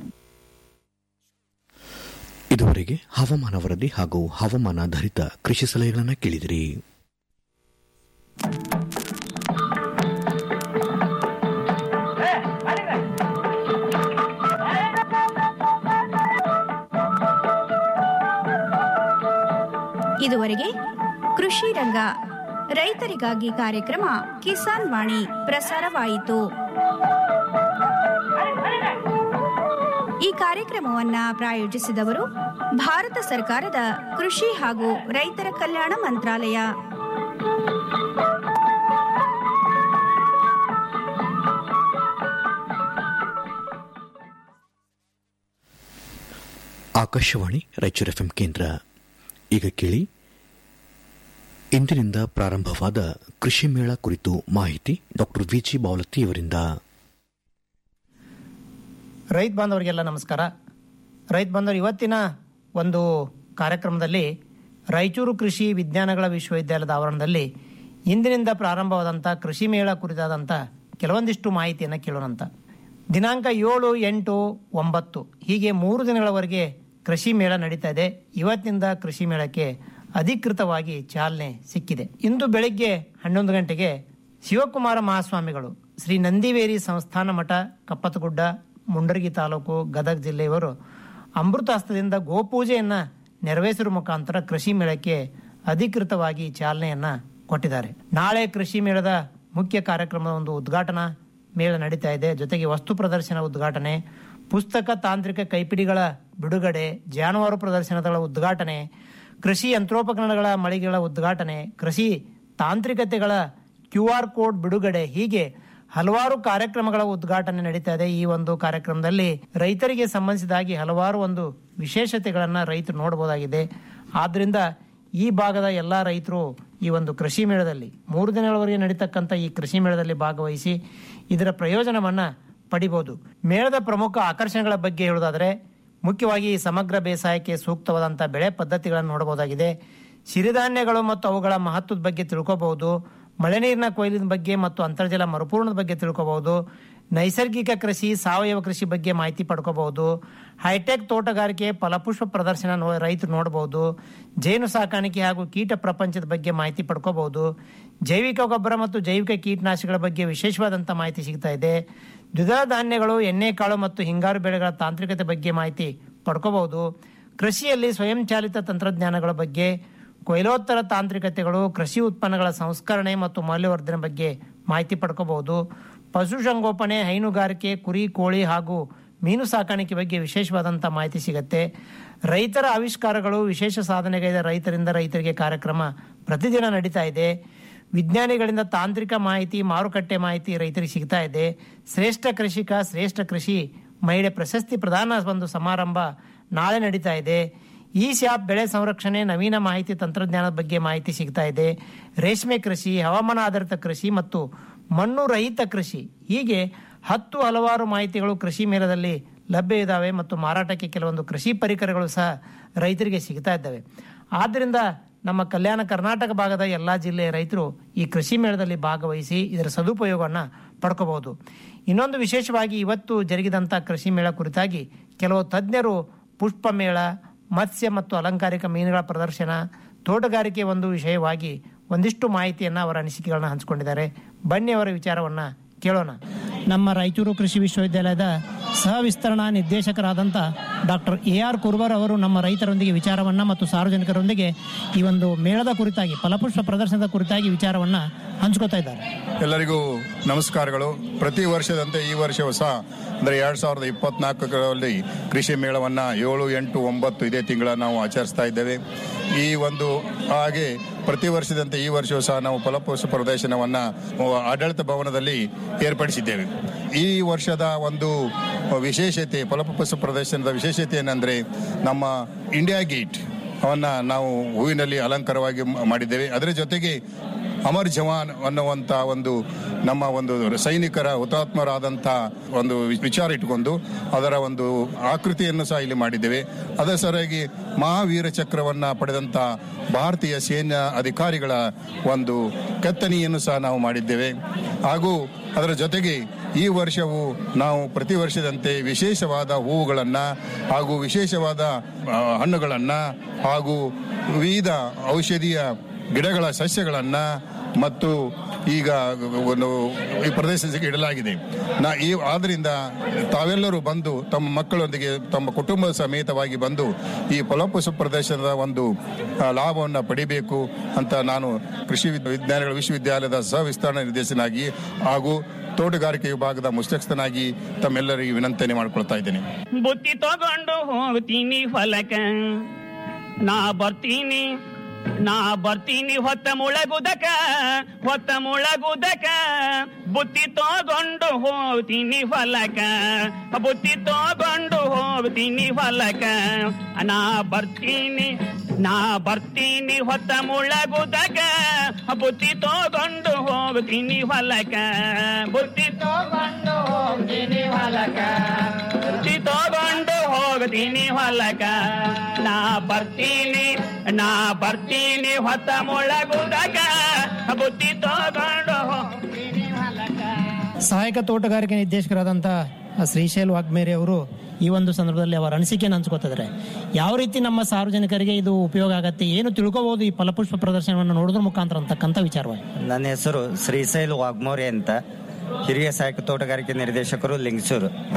ಇದುವರೆಗೆ ಹವಾಮಾನ ವರದಿ ಹಾಗೂ ಹವಾಮಾನಾಧಾರಿತ ಕೃಷಿ ಸಲಹೆಗಳನ್ನು ಕೇಳಿದಿರಿ ಇದುವರೆಗೆ ಕೃಷಿ ರಂಗ ರೈತರಿಗಾಗಿ ಕಾರ್ಯಕ್ರಮ ಕಿಸಾನ್ ವಾಣಿ ಪ್ರಸಾರವಾಯಿತು ಈ ಕಾರ್ಯಕ್ರಮವನ್ನ ಪ್ರಾಯೋಜಿಸಿದವರು ಭಾರತ ಸರ್ಕಾರದ ಕೃಷಿ ಹಾಗೂ ರೈತರ ಕಲ್ಯಾಣ ಮಂತ್ರಾಲಯ ಆಕಾಶವಾಣಿ ರಾಯಚೂರು ಎಫ್ಎಂ ಕೇಂದ್ರ ಈಗ ಕೇಳಿ ಇಂದಿನಿಂದ ಪ್ರಾರಂಭವಾದ ಕೃಷಿ ಮೇಳ ಕುರಿತು ಮಾಹಿತಿ ಡಾಕ್ಟರ್ ವಿಜಿ ಬಾವಲತ್ತಿ ಅವರಿಂದ ರೈತ ಬಾಂಧವರಿಗೆಲ್ಲ ನಮಸ್ಕಾರ ರೈತ ಬಾಂಧವರು ಇವತ್ತಿನ ಒಂದು ಕಾರ್ಯಕ್ರಮದಲ್ಲಿ ರಾಯಚೂರು ಕೃಷಿ ವಿಜ್ಞಾನಗಳ ವಿಶ್ವವಿದ್ಯಾಲಯದ ಆವರಣದಲ್ಲಿ ಇಂದಿನಿಂದ ಪ್ರಾರಂಭವಾದಂಥ ಕೃಷಿ ಮೇಳ ಕುರಿತಾದಂಥ ಕೆಲವೊಂದಿಷ್ಟು ಮಾಹಿತಿಯನ್ನು ಕೇಳೋಣಂತ ದಿನಾಂಕ ಏಳು ಎಂಟು ಒಂಬತ್ತು ಹೀಗೆ ಮೂರು ದಿನಗಳವರೆಗೆ ಕೃಷಿ ಮೇಳ ನಡೀತಾ ಇದೆ ಇವತ್ತಿನಿಂದ ಕೃಷಿ ಮೇಳಕ್ಕೆ ಅಧಿಕೃತವಾಗಿ ಚಾಲನೆ ಸಿಕ್ಕಿದೆ ಇಂದು ಬೆಳಗ್ಗೆ ಹನ್ನೊಂದು ಗಂಟೆಗೆ ಶಿವಕುಮಾರ ಮಹಾಸ್ವಾಮಿಗಳು ಶ್ರೀ ನಂದಿವೇರಿ ಸಂಸ್ಥಾನ ಮಠ ಕಪ್ಪತಗುಡ್ಡ ಮುಂಡರಗಿ ತಾಲೂಕು ಗದಗ ಜಿಲ್ಲೆಯವರು ಅಮೃತಾಸ್ತ್ರದಿಂದ ಗೋಪೂಜೆಯನ್ನ ನೆರವೇರಿಸುವ ಮುಖಾಂತರ ಕೃಷಿ ಮೇಳಕ್ಕೆ ಅಧಿಕೃತವಾಗಿ ಚಾಲನೆಯನ್ನ ಕೊಟ್ಟಿದ್ದಾರೆ ನಾಳೆ ಕೃಷಿ ಮೇಳದ ಮುಖ್ಯ ಕಾರ್ಯಕ್ರಮದ ಒಂದು ಉದ್ಘಾಟನಾ ಮೇಳ ನಡೀತಾ ಇದೆ ಜೊತೆಗೆ ವಸ್ತು ಪ್ರದರ್ಶನ ಉದ್ಘಾಟನೆ ಪುಸ್ತಕ ತಾಂತ್ರಿಕ ಕೈಪಿಡಿಗಳ ಬಿಡುಗಡೆ ಜಾನುವಾರು ಪ್ರದರ್ಶನಗಳ ಉದ್ಘಾಟನೆ ಕೃಷಿ ಯಂತ್ರೋಪಕರಣಗಳ ಮಳಿಗೆಗಳ ಉದ್ಘಾಟನೆ ಕೃಷಿ ತಾಂತ್ರಿಕತೆಗಳ ಕ್ಯೂ ಆರ್ ಕೋಡ್ ಬಿಡುಗಡೆ ಹೀಗೆ ಹಲವಾರು ಕಾರ್ಯಕ್ರಮಗಳ ಉದ್ಘಾಟನೆ ನಡೀತಾ ಇದೆ ಈ ಒಂದು ಕಾರ್ಯಕ್ರಮದಲ್ಲಿ ರೈತರಿಗೆ ಸಂಬಂಧಿಸಿದಾಗಿ ಹಲವಾರು ಒಂದು ವಿಶೇಷತೆಗಳನ್ನ ರೈತರು ನೋಡಬಹುದಾಗಿದೆ ಆದ್ರಿಂದ ಈ ಭಾಗದ ಎಲ್ಲಾ ರೈತರು ಈ ಒಂದು ಕೃಷಿ ಮೇಳದಲ್ಲಿ ಮೂರು ದಿನಗಳವರೆಗೆ ನಡೀತಕ್ಕಂಥ ಈ ಕೃಷಿ ಮೇಳದಲ್ಲಿ ಭಾಗವಹಿಸಿ ಇದರ ಪ್ರಯೋಜನವನ್ನ ಪಡಿಬಹುದು ಮೇಳದ ಪ್ರಮುಖ ಆಕರ್ಷಣೆಗಳ ಬಗ್ಗೆ ಹೇಳುವುದಾದರೆ ಮುಖ್ಯವಾಗಿ ಸಮಗ್ರ ಬೇಸಾಯಕ್ಕೆ ಸೂಕ್ತವಾದಂಥ ಬೆಳೆ ಪದ್ಧತಿಗಳನ್ನು ನೋಡಬಹುದಾಗಿದೆ ಸಿರಿಧಾನ್ಯಗಳು ಮತ್ತು ಅವುಗಳ ಮಹತ್ವದ ಬಗ್ಗೆ ತಿಳ್ಕೋಬಹುದು ಮಳೆ ನೀರಿನ ಕೊಯ್ಲಿನ ಬಗ್ಗೆ ಮತ್ತು ಅಂತರ್ಜಲ ಮರುಪೂರಣದ ಬಗ್ಗೆ ತಿಳ್ಕೋಬಹುದು ನೈಸರ್ಗಿಕ ಕೃಷಿ ಸಾವಯವ ಕೃಷಿ ಬಗ್ಗೆ ಮಾಹಿತಿ ಪಡ್ಕೋಬಹುದು ಹೈಟೆಕ್ ತೋಟಗಾರಿಕೆ ಫಲಪುಷ್ಪ ಪ್ರದರ್ಶನ ನೋ ರೈತರು ನೋಡಬಹುದು ಜೇನು ಸಾಕಾಣಿಕೆ ಹಾಗೂ ಕೀಟ ಪ್ರಪಂಚದ ಬಗ್ಗೆ ಮಾಹಿತಿ ಪಡ್ಕೋಬಹುದು ಜೈವಿಕ ಗೊಬ್ಬರ ಮತ್ತು ಜೈವಿಕ ಕೀಟನಾಶಕಗಳ ಬಗ್ಗೆ ವಿಶೇಷವಾದಂಥ ಮಾಹಿತಿ ಸಿಗ್ತಾ ಇದೆ ದ್ವಿದಳ ಧಾನ್ಯಗಳು ಎಣ್ಣೆಕಾಳು ಮತ್ತು ಹಿಂಗಾರು ಬೆಳೆಗಳ ತಾಂತ್ರಿಕತೆ ಬಗ್ಗೆ ಮಾಹಿತಿ ಪಡ್ಕೋಬಹುದು ಕೃಷಿಯಲ್ಲಿ ಸ್ವಯಂಚಾಲಿತ ತಂತ್ರಜ್ಞಾನಗಳ ಬಗ್ಗೆ ಕೊಯ್ಲೋತ್ತರ ತಾಂತ್ರಿಕತೆಗಳು ಕೃಷಿ ಉತ್ಪನ್ನಗಳ ಸಂಸ್ಕರಣೆ ಮತ್ತು ಮೌಲ್ಯವರ್ಧನೆ ಬಗ್ಗೆ ಮಾಹಿತಿ ಪಡ್ಕೋಬಹುದು ಪಶುಸಂಗೋಪನೆ ಹೈನುಗಾರಿಕೆ ಕುರಿ ಕೋಳಿ ಹಾಗೂ ಮೀನು ಸಾಕಾಣಿಕೆ ಬಗ್ಗೆ ವಿಶೇಷವಾದಂಥ ಮಾಹಿತಿ ಸಿಗುತ್ತೆ ರೈತರ ಆವಿಷ್ಕಾರಗಳು ವಿಶೇಷ ಸಾಧನೆಗೈದ ರೈತರಿಂದ ರೈತರಿಗೆ ಕಾರ್ಯಕ್ರಮ ಪ್ರತಿದಿನ ನಡೀತಾ ಇದೆ ವಿಜ್ಞಾನಿಗಳಿಂದ ತಾಂತ್ರಿಕ ಮಾಹಿತಿ ಮಾರುಕಟ್ಟೆ ಮಾಹಿತಿ ರೈತರಿಗೆ ಸಿಗ್ತಾ ಇದೆ ಶ್ರೇಷ್ಠ ಕೃಷಿಕ ಶ್ರೇಷ್ಠ ಕೃಷಿ ಮಹಿಳೆ ಪ್ರಶಸ್ತಿ ಪ್ರದಾನ ಒಂದು ಸಮಾರಂಭ ನಾಳೆ ನಡೀತಾ ಇದೆ ಈ ಸ್ಯಾಪ್ ಬೆಳೆ ಸಂರಕ್ಷಣೆ ನವೀನ ಮಾಹಿತಿ ತಂತ್ರಜ್ಞಾನದ ಬಗ್ಗೆ ಮಾಹಿತಿ ಸಿಗ್ತಾ ಇದೆ ರೇಷ್ಮೆ ಕೃಷಿ ಹವಾಮಾನ ಆಧಾರಿತ ಕೃಷಿ ಮತ್ತು ಮಣ್ಣು ರಹಿತ ಕೃಷಿ ಹೀಗೆ ಹತ್ತು ಹಲವಾರು ಮಾಹಿತಿಗಳು ಕೃಷಿ ಮೇಳದಲ್ಲಿ ಲಭ್ಯ ಇದ್ದಾವೆ ಮತ್ತು ಮಾರಾಟಕ್ಕೆ ಕೆಲವೊಂದು ಕೃಷಿ ಪರಿಕರಗಳು ಸಹ ರೈತರಿಗೆ ಸಿಗ್ತಾ ಇದ್ದಾವೆ ಆದ್ದರಿಂದ ನಮ್ಮ ಕಲ್ಯಾಣ ಕರ್ನಾಟಕ ಭಾಗದ ಎಲ್ಲ ಜಿಲ್ಲೆಯ ರೈತರು ಈ ಕೃಷಿ ಮೇಳದಲ್ಲಿ ಭಾಗವಹಿಸಿ ಇದರ ಸದುಪಯೋಗವನ್ನು ಪಡ್ಕೋಬಹುದು ಇನ್ನೊಂದು ವಿಶೇಷವಾಗಿ ಇವತ್ತು ಜರುಗಿದಂಥ ಕೃಷಿ ಮೇಳ ಕುರಿತಾಗಿ ಕೆಲವು ತಜ್ಞರು ಪುಷ್ಪ ಮೇಳ ಮತ್ಸ್ಯ ಮತ್ತು ಅಲಂಕಾರಿಕ ಮೀನುಗಳ ಪ್ರದರ್ಶನ ತೋಟಗಾರಿಕೆ ಒಂದು ವಿಷಯವಾಗಿ ಒಂದಿಷ್ಟು ಮಾಹಿತಿಯನ್ನು ಅವರ ಅನಿಸಿಕೆಗಳನ್ನ ಹಂಚಿಕೊಂಡಿದ್ದಾರೆ ಬನ್ನಿ ಅವರ ವಿಚಾರವನ್ನ ಕೇಳೋಣ ನಮ್ಮ ರಾಯಚೂರು ಕೃಷಿ ವಿಶ್ವವಿದ್ಯಾಲಯದ ಸಹ ವಿಸ್ತರಣಾ ನಿರ್ದೇಶಕರಾದಂಥ ಡಾಕ್ಟರ್ ಎ ಆರ್ ಕುರ್ಬರ್ ಅವರು ನಮ್ಮ ರೈತರೊಂದಿಗೆ ವಿಚಾರವನ್ನ ಮತ್ತು ಸಾರ್ವಜನಿಕರೊಂದಿಗೆ ಈ ಒಂದು ಮೇಳದ ಕುರಿತಾಗಿ ಫಲಪುಷ್ಪ ಪ್ರದರ್ಶನದ ಕುರಿತಾಗಿ ವಿಚಾರವನ್ನ ಹಂಚ್ಕೋತಾ ಇದ್ದಾರೆ ಎಲ್ಲರಿಗೂ ನಮಸ್ಕಾರಗಳು ಪ್ರತಿ ವರ್ಷದಂತೆ ಈ ವರ್ಷವೂ ಸಹ ಅಂದರೆ ಎರಡು ಸಾವಿರದ ಇಪ್ಪತ್ನಾಲ್ಕರಲ್ಲಿ ಕೃಷಿ ಮೇಳವನ್ನು ಏಳು ಎಂಟು ಒಂಬತ್ತು ಇದೇ ತಿಂಗಳ ನಾವು ಆಚರಿಸ್ತಾ ಇದ್ದೇವೆ ಈ ಒಂದು ಹಾಗೆ ಪ್ರತಿ ವರ್ಷದಂತೆ ಈ ವರ್ಷವೂ ಸಹ ನಾವು ಫಲಪುಷ್ಪ ಪ್ರದರ್ಶನವನ್ನು ಆಡಳಿತ ಭವನದಲ್ಲಿ ಏರ್ಪಡಿಸಿದ್ದೇವೆ ಈ ವರ್ಷದ ಒಂದು ವಿಶೇಷತೆ ಫಲಪುಷ್ಪ ಪ್ರದರ್ಶನದ ವಿಶೇಷತೆ ಏನಂದರೆ ನಮ್ಮ ಇಂಡಿಯಾ ಗೇಟ್ ಅವನ್ನು ನಾವು ಹೂವಿನಲ್ಲಿ ಅಲಂಕಾರವಾಗಿ ಮಾಡಿದ್ದೇವೆ ಅದರ ಜೊತೆಗೆ ಅಮರ್ ಜವಾನ್ ಅನ್ನುವಂಥ ಒಂದು ನಮ್ಮ ಒಂದು ಸೈನಿಕರ ಹುತಾತ್ಮರಾದಂಥ ಒಂದು ವಿಚಾರ ಇಟ್ಕೊಂಡು ಅದರ ಒಂದು ಆಕೃತಿಯನ್ನು ಸಹ ಇಲ್ಲಿ ಮಾಡಿದ್ದೇವೆ ಅದರ ಸರಿಯಾಗಿ ಮಹಾವೀರ ಚಕ್ರವನ್ನು ಪಡೆದಂಥ ಭಾರತೀಯ ಸೇನಾ ಅಧಿಕಾರಿಗಳ ಒಂದು ಕೆತ್ತನೆಯನ್ನು ಸಹ ನಾವು ಮಾಡಿದ್ದೇವೆ ಹಾಗೂ ಅದರ ಜೊತೆಗೆ ಈ ವರ್ಷವು ನಾವು ಪ್ರತಿ ವರ್ಷದಂತೆ ವಿಶೇಷವಾದ ಹೂವುಗಳನ್ನು ಹಾಗೂ ವಿಶೇಷವಾದ ಆ, ಹಣ್ಣುಗಳನ್ನು ಹಾಗೂ ವಿವಿಧ ಔಷಧೀಯ ಗಿಡಗಳ ಸಸ್ಯಗಳನ್ನು ಮತ್ತು ಈಗ ಒಂದು ಈ ಪ್ರದೇಶಕ್ಕೆ ಇಡಲಾಗಿದೆ ನಾ ಈ ಆದ್ದರಿಂದ ತಾವೆಲ್ಲರೂ ಬಂದು ತಮ್ಮ ಮಕ್ಕಳೊಂದಿಗೆ ತಮ್ಮ ಕುಟುಂಬ ಸಮೇತವಾಗಿ ಬಂದು ಈ ಫಲಪುಷ್ಪ ಪ್ರದರ್ಶನದ ಒಂದು ಆ, ಲಾಭವನ್ನು ಪಡಿಬೇಕು ಅಂತ ನಾನು ಕೃಷಿ ವಿದ್- ವಿಜ್ಞಾನಗಳ ವಿಶ್ವವಿದ್ಯಾಲಯದ ಸಹ ವಿಸ್ತರಣಾ ನಿರ್ದೇಶನಾಗಿ ಹಾಗೂ ತೋಟಗಾರಿಕೆ ವಿಭಾಗದ ಮುಖ್ಯಸ್ಥನಾಗಿ ತಮ್ಮೆಲ್ಲರಿಗೆ ವಿನಂತನೆ ಮಾಡಿಕೊಳ್ತಾ ಇದ್ದೇನೆ ಬುತ್ತಿ ತಗೊಂಡು ಹೋಗ್ತೀನಿ ಹೊಲಕ ನಾ ಬರ್ತೀನಿ ನಾ ಬರ್ತೀನಿ ಹೊತ್ತ ಮುಳಗುದಕ ಹೊತ್ತ ಮುಳಗುದಕ ಬುತ್ತಿ ತಗೊಂಡು ಹೋಗ್ತೀನಿ ಹೊಲಕ ಬುತ್ತಿ ತಗೊಂಡು ಹೋಗ್ತೀನಿ ಹೊಲಕ ನಾ ಬರ್ತೀನಿ ನಾ ಬರ್ತೀನಿ ಹೊತ್ತ ಮುಳಗುದಕ ಬುತ್ತಿ ತಗೊಂಡು ಹೋಗ್ತೀನಿ ಹೊಲಕ ಬುತ್ತಿ ತಗೊಂಡು ಹೋಗ್ತೀನಿ ಹೊಲಕ ಬುತ್ತಿ ತಗೊಂಡು ಹೋಗ್ತೀನಿ ಹೊಲಕ ನಾ ಬರ್ತೀನಿ ನಾ ಬರ್ತೀನಿ ಹೊತ್ತ ಮುಳಗುದಕ ಬುತ್ತಿ ತಗೊಂಡು ಹೋಗ್ತೀನಿ ಹೊಲಕ ಸಹಾಯಕ ತೋಟಗಾರಿಕೆ ನಿರ್ದೇಶಕರಾದಂಥ ಶ್ರೀಶೈಲ್ ವಾಗ್ಮೇರಿ ಅವರು ಈ ಒಂದು ಸಂದರ್ಭದಲ್ಲಿ ಅವರ ಅನಿಸಿಕೆಯನ್ನು ಹಂಚ್ಕೋತಿದ್ದಾರೆ ಯಾವ ರೀತಿ ನಮ್ಮ ಸಾರ್ವಜನಿಕರಿಗೆ ಇದು ಉಪಯೋಗ ಆಗತ್ತೆ ಏನು ತಿಳ್ಕೋಬಹುದು ಈ ಫಲಪುಷ್ಪ ಪ್ರದರ್ಶನವನ್ನು ನೋಡೋದ್ರ ಮುಖಾಂತರ ಅಂತಕ್ಕಂಥ ವಿಚಾರವಾಗಿ ನನ್ನ ಹೆಸರು ಶ್ರೀಶೈಲ್ ವಾಗ್ಮೋರೆ ಅಂತ ಹಿರಿಯ ಸಹಾಯಕ ತೋಟಗಾರಿಕೆ ನಿರ್ದೇಶಕರು ಲಿಂಗಸೂರು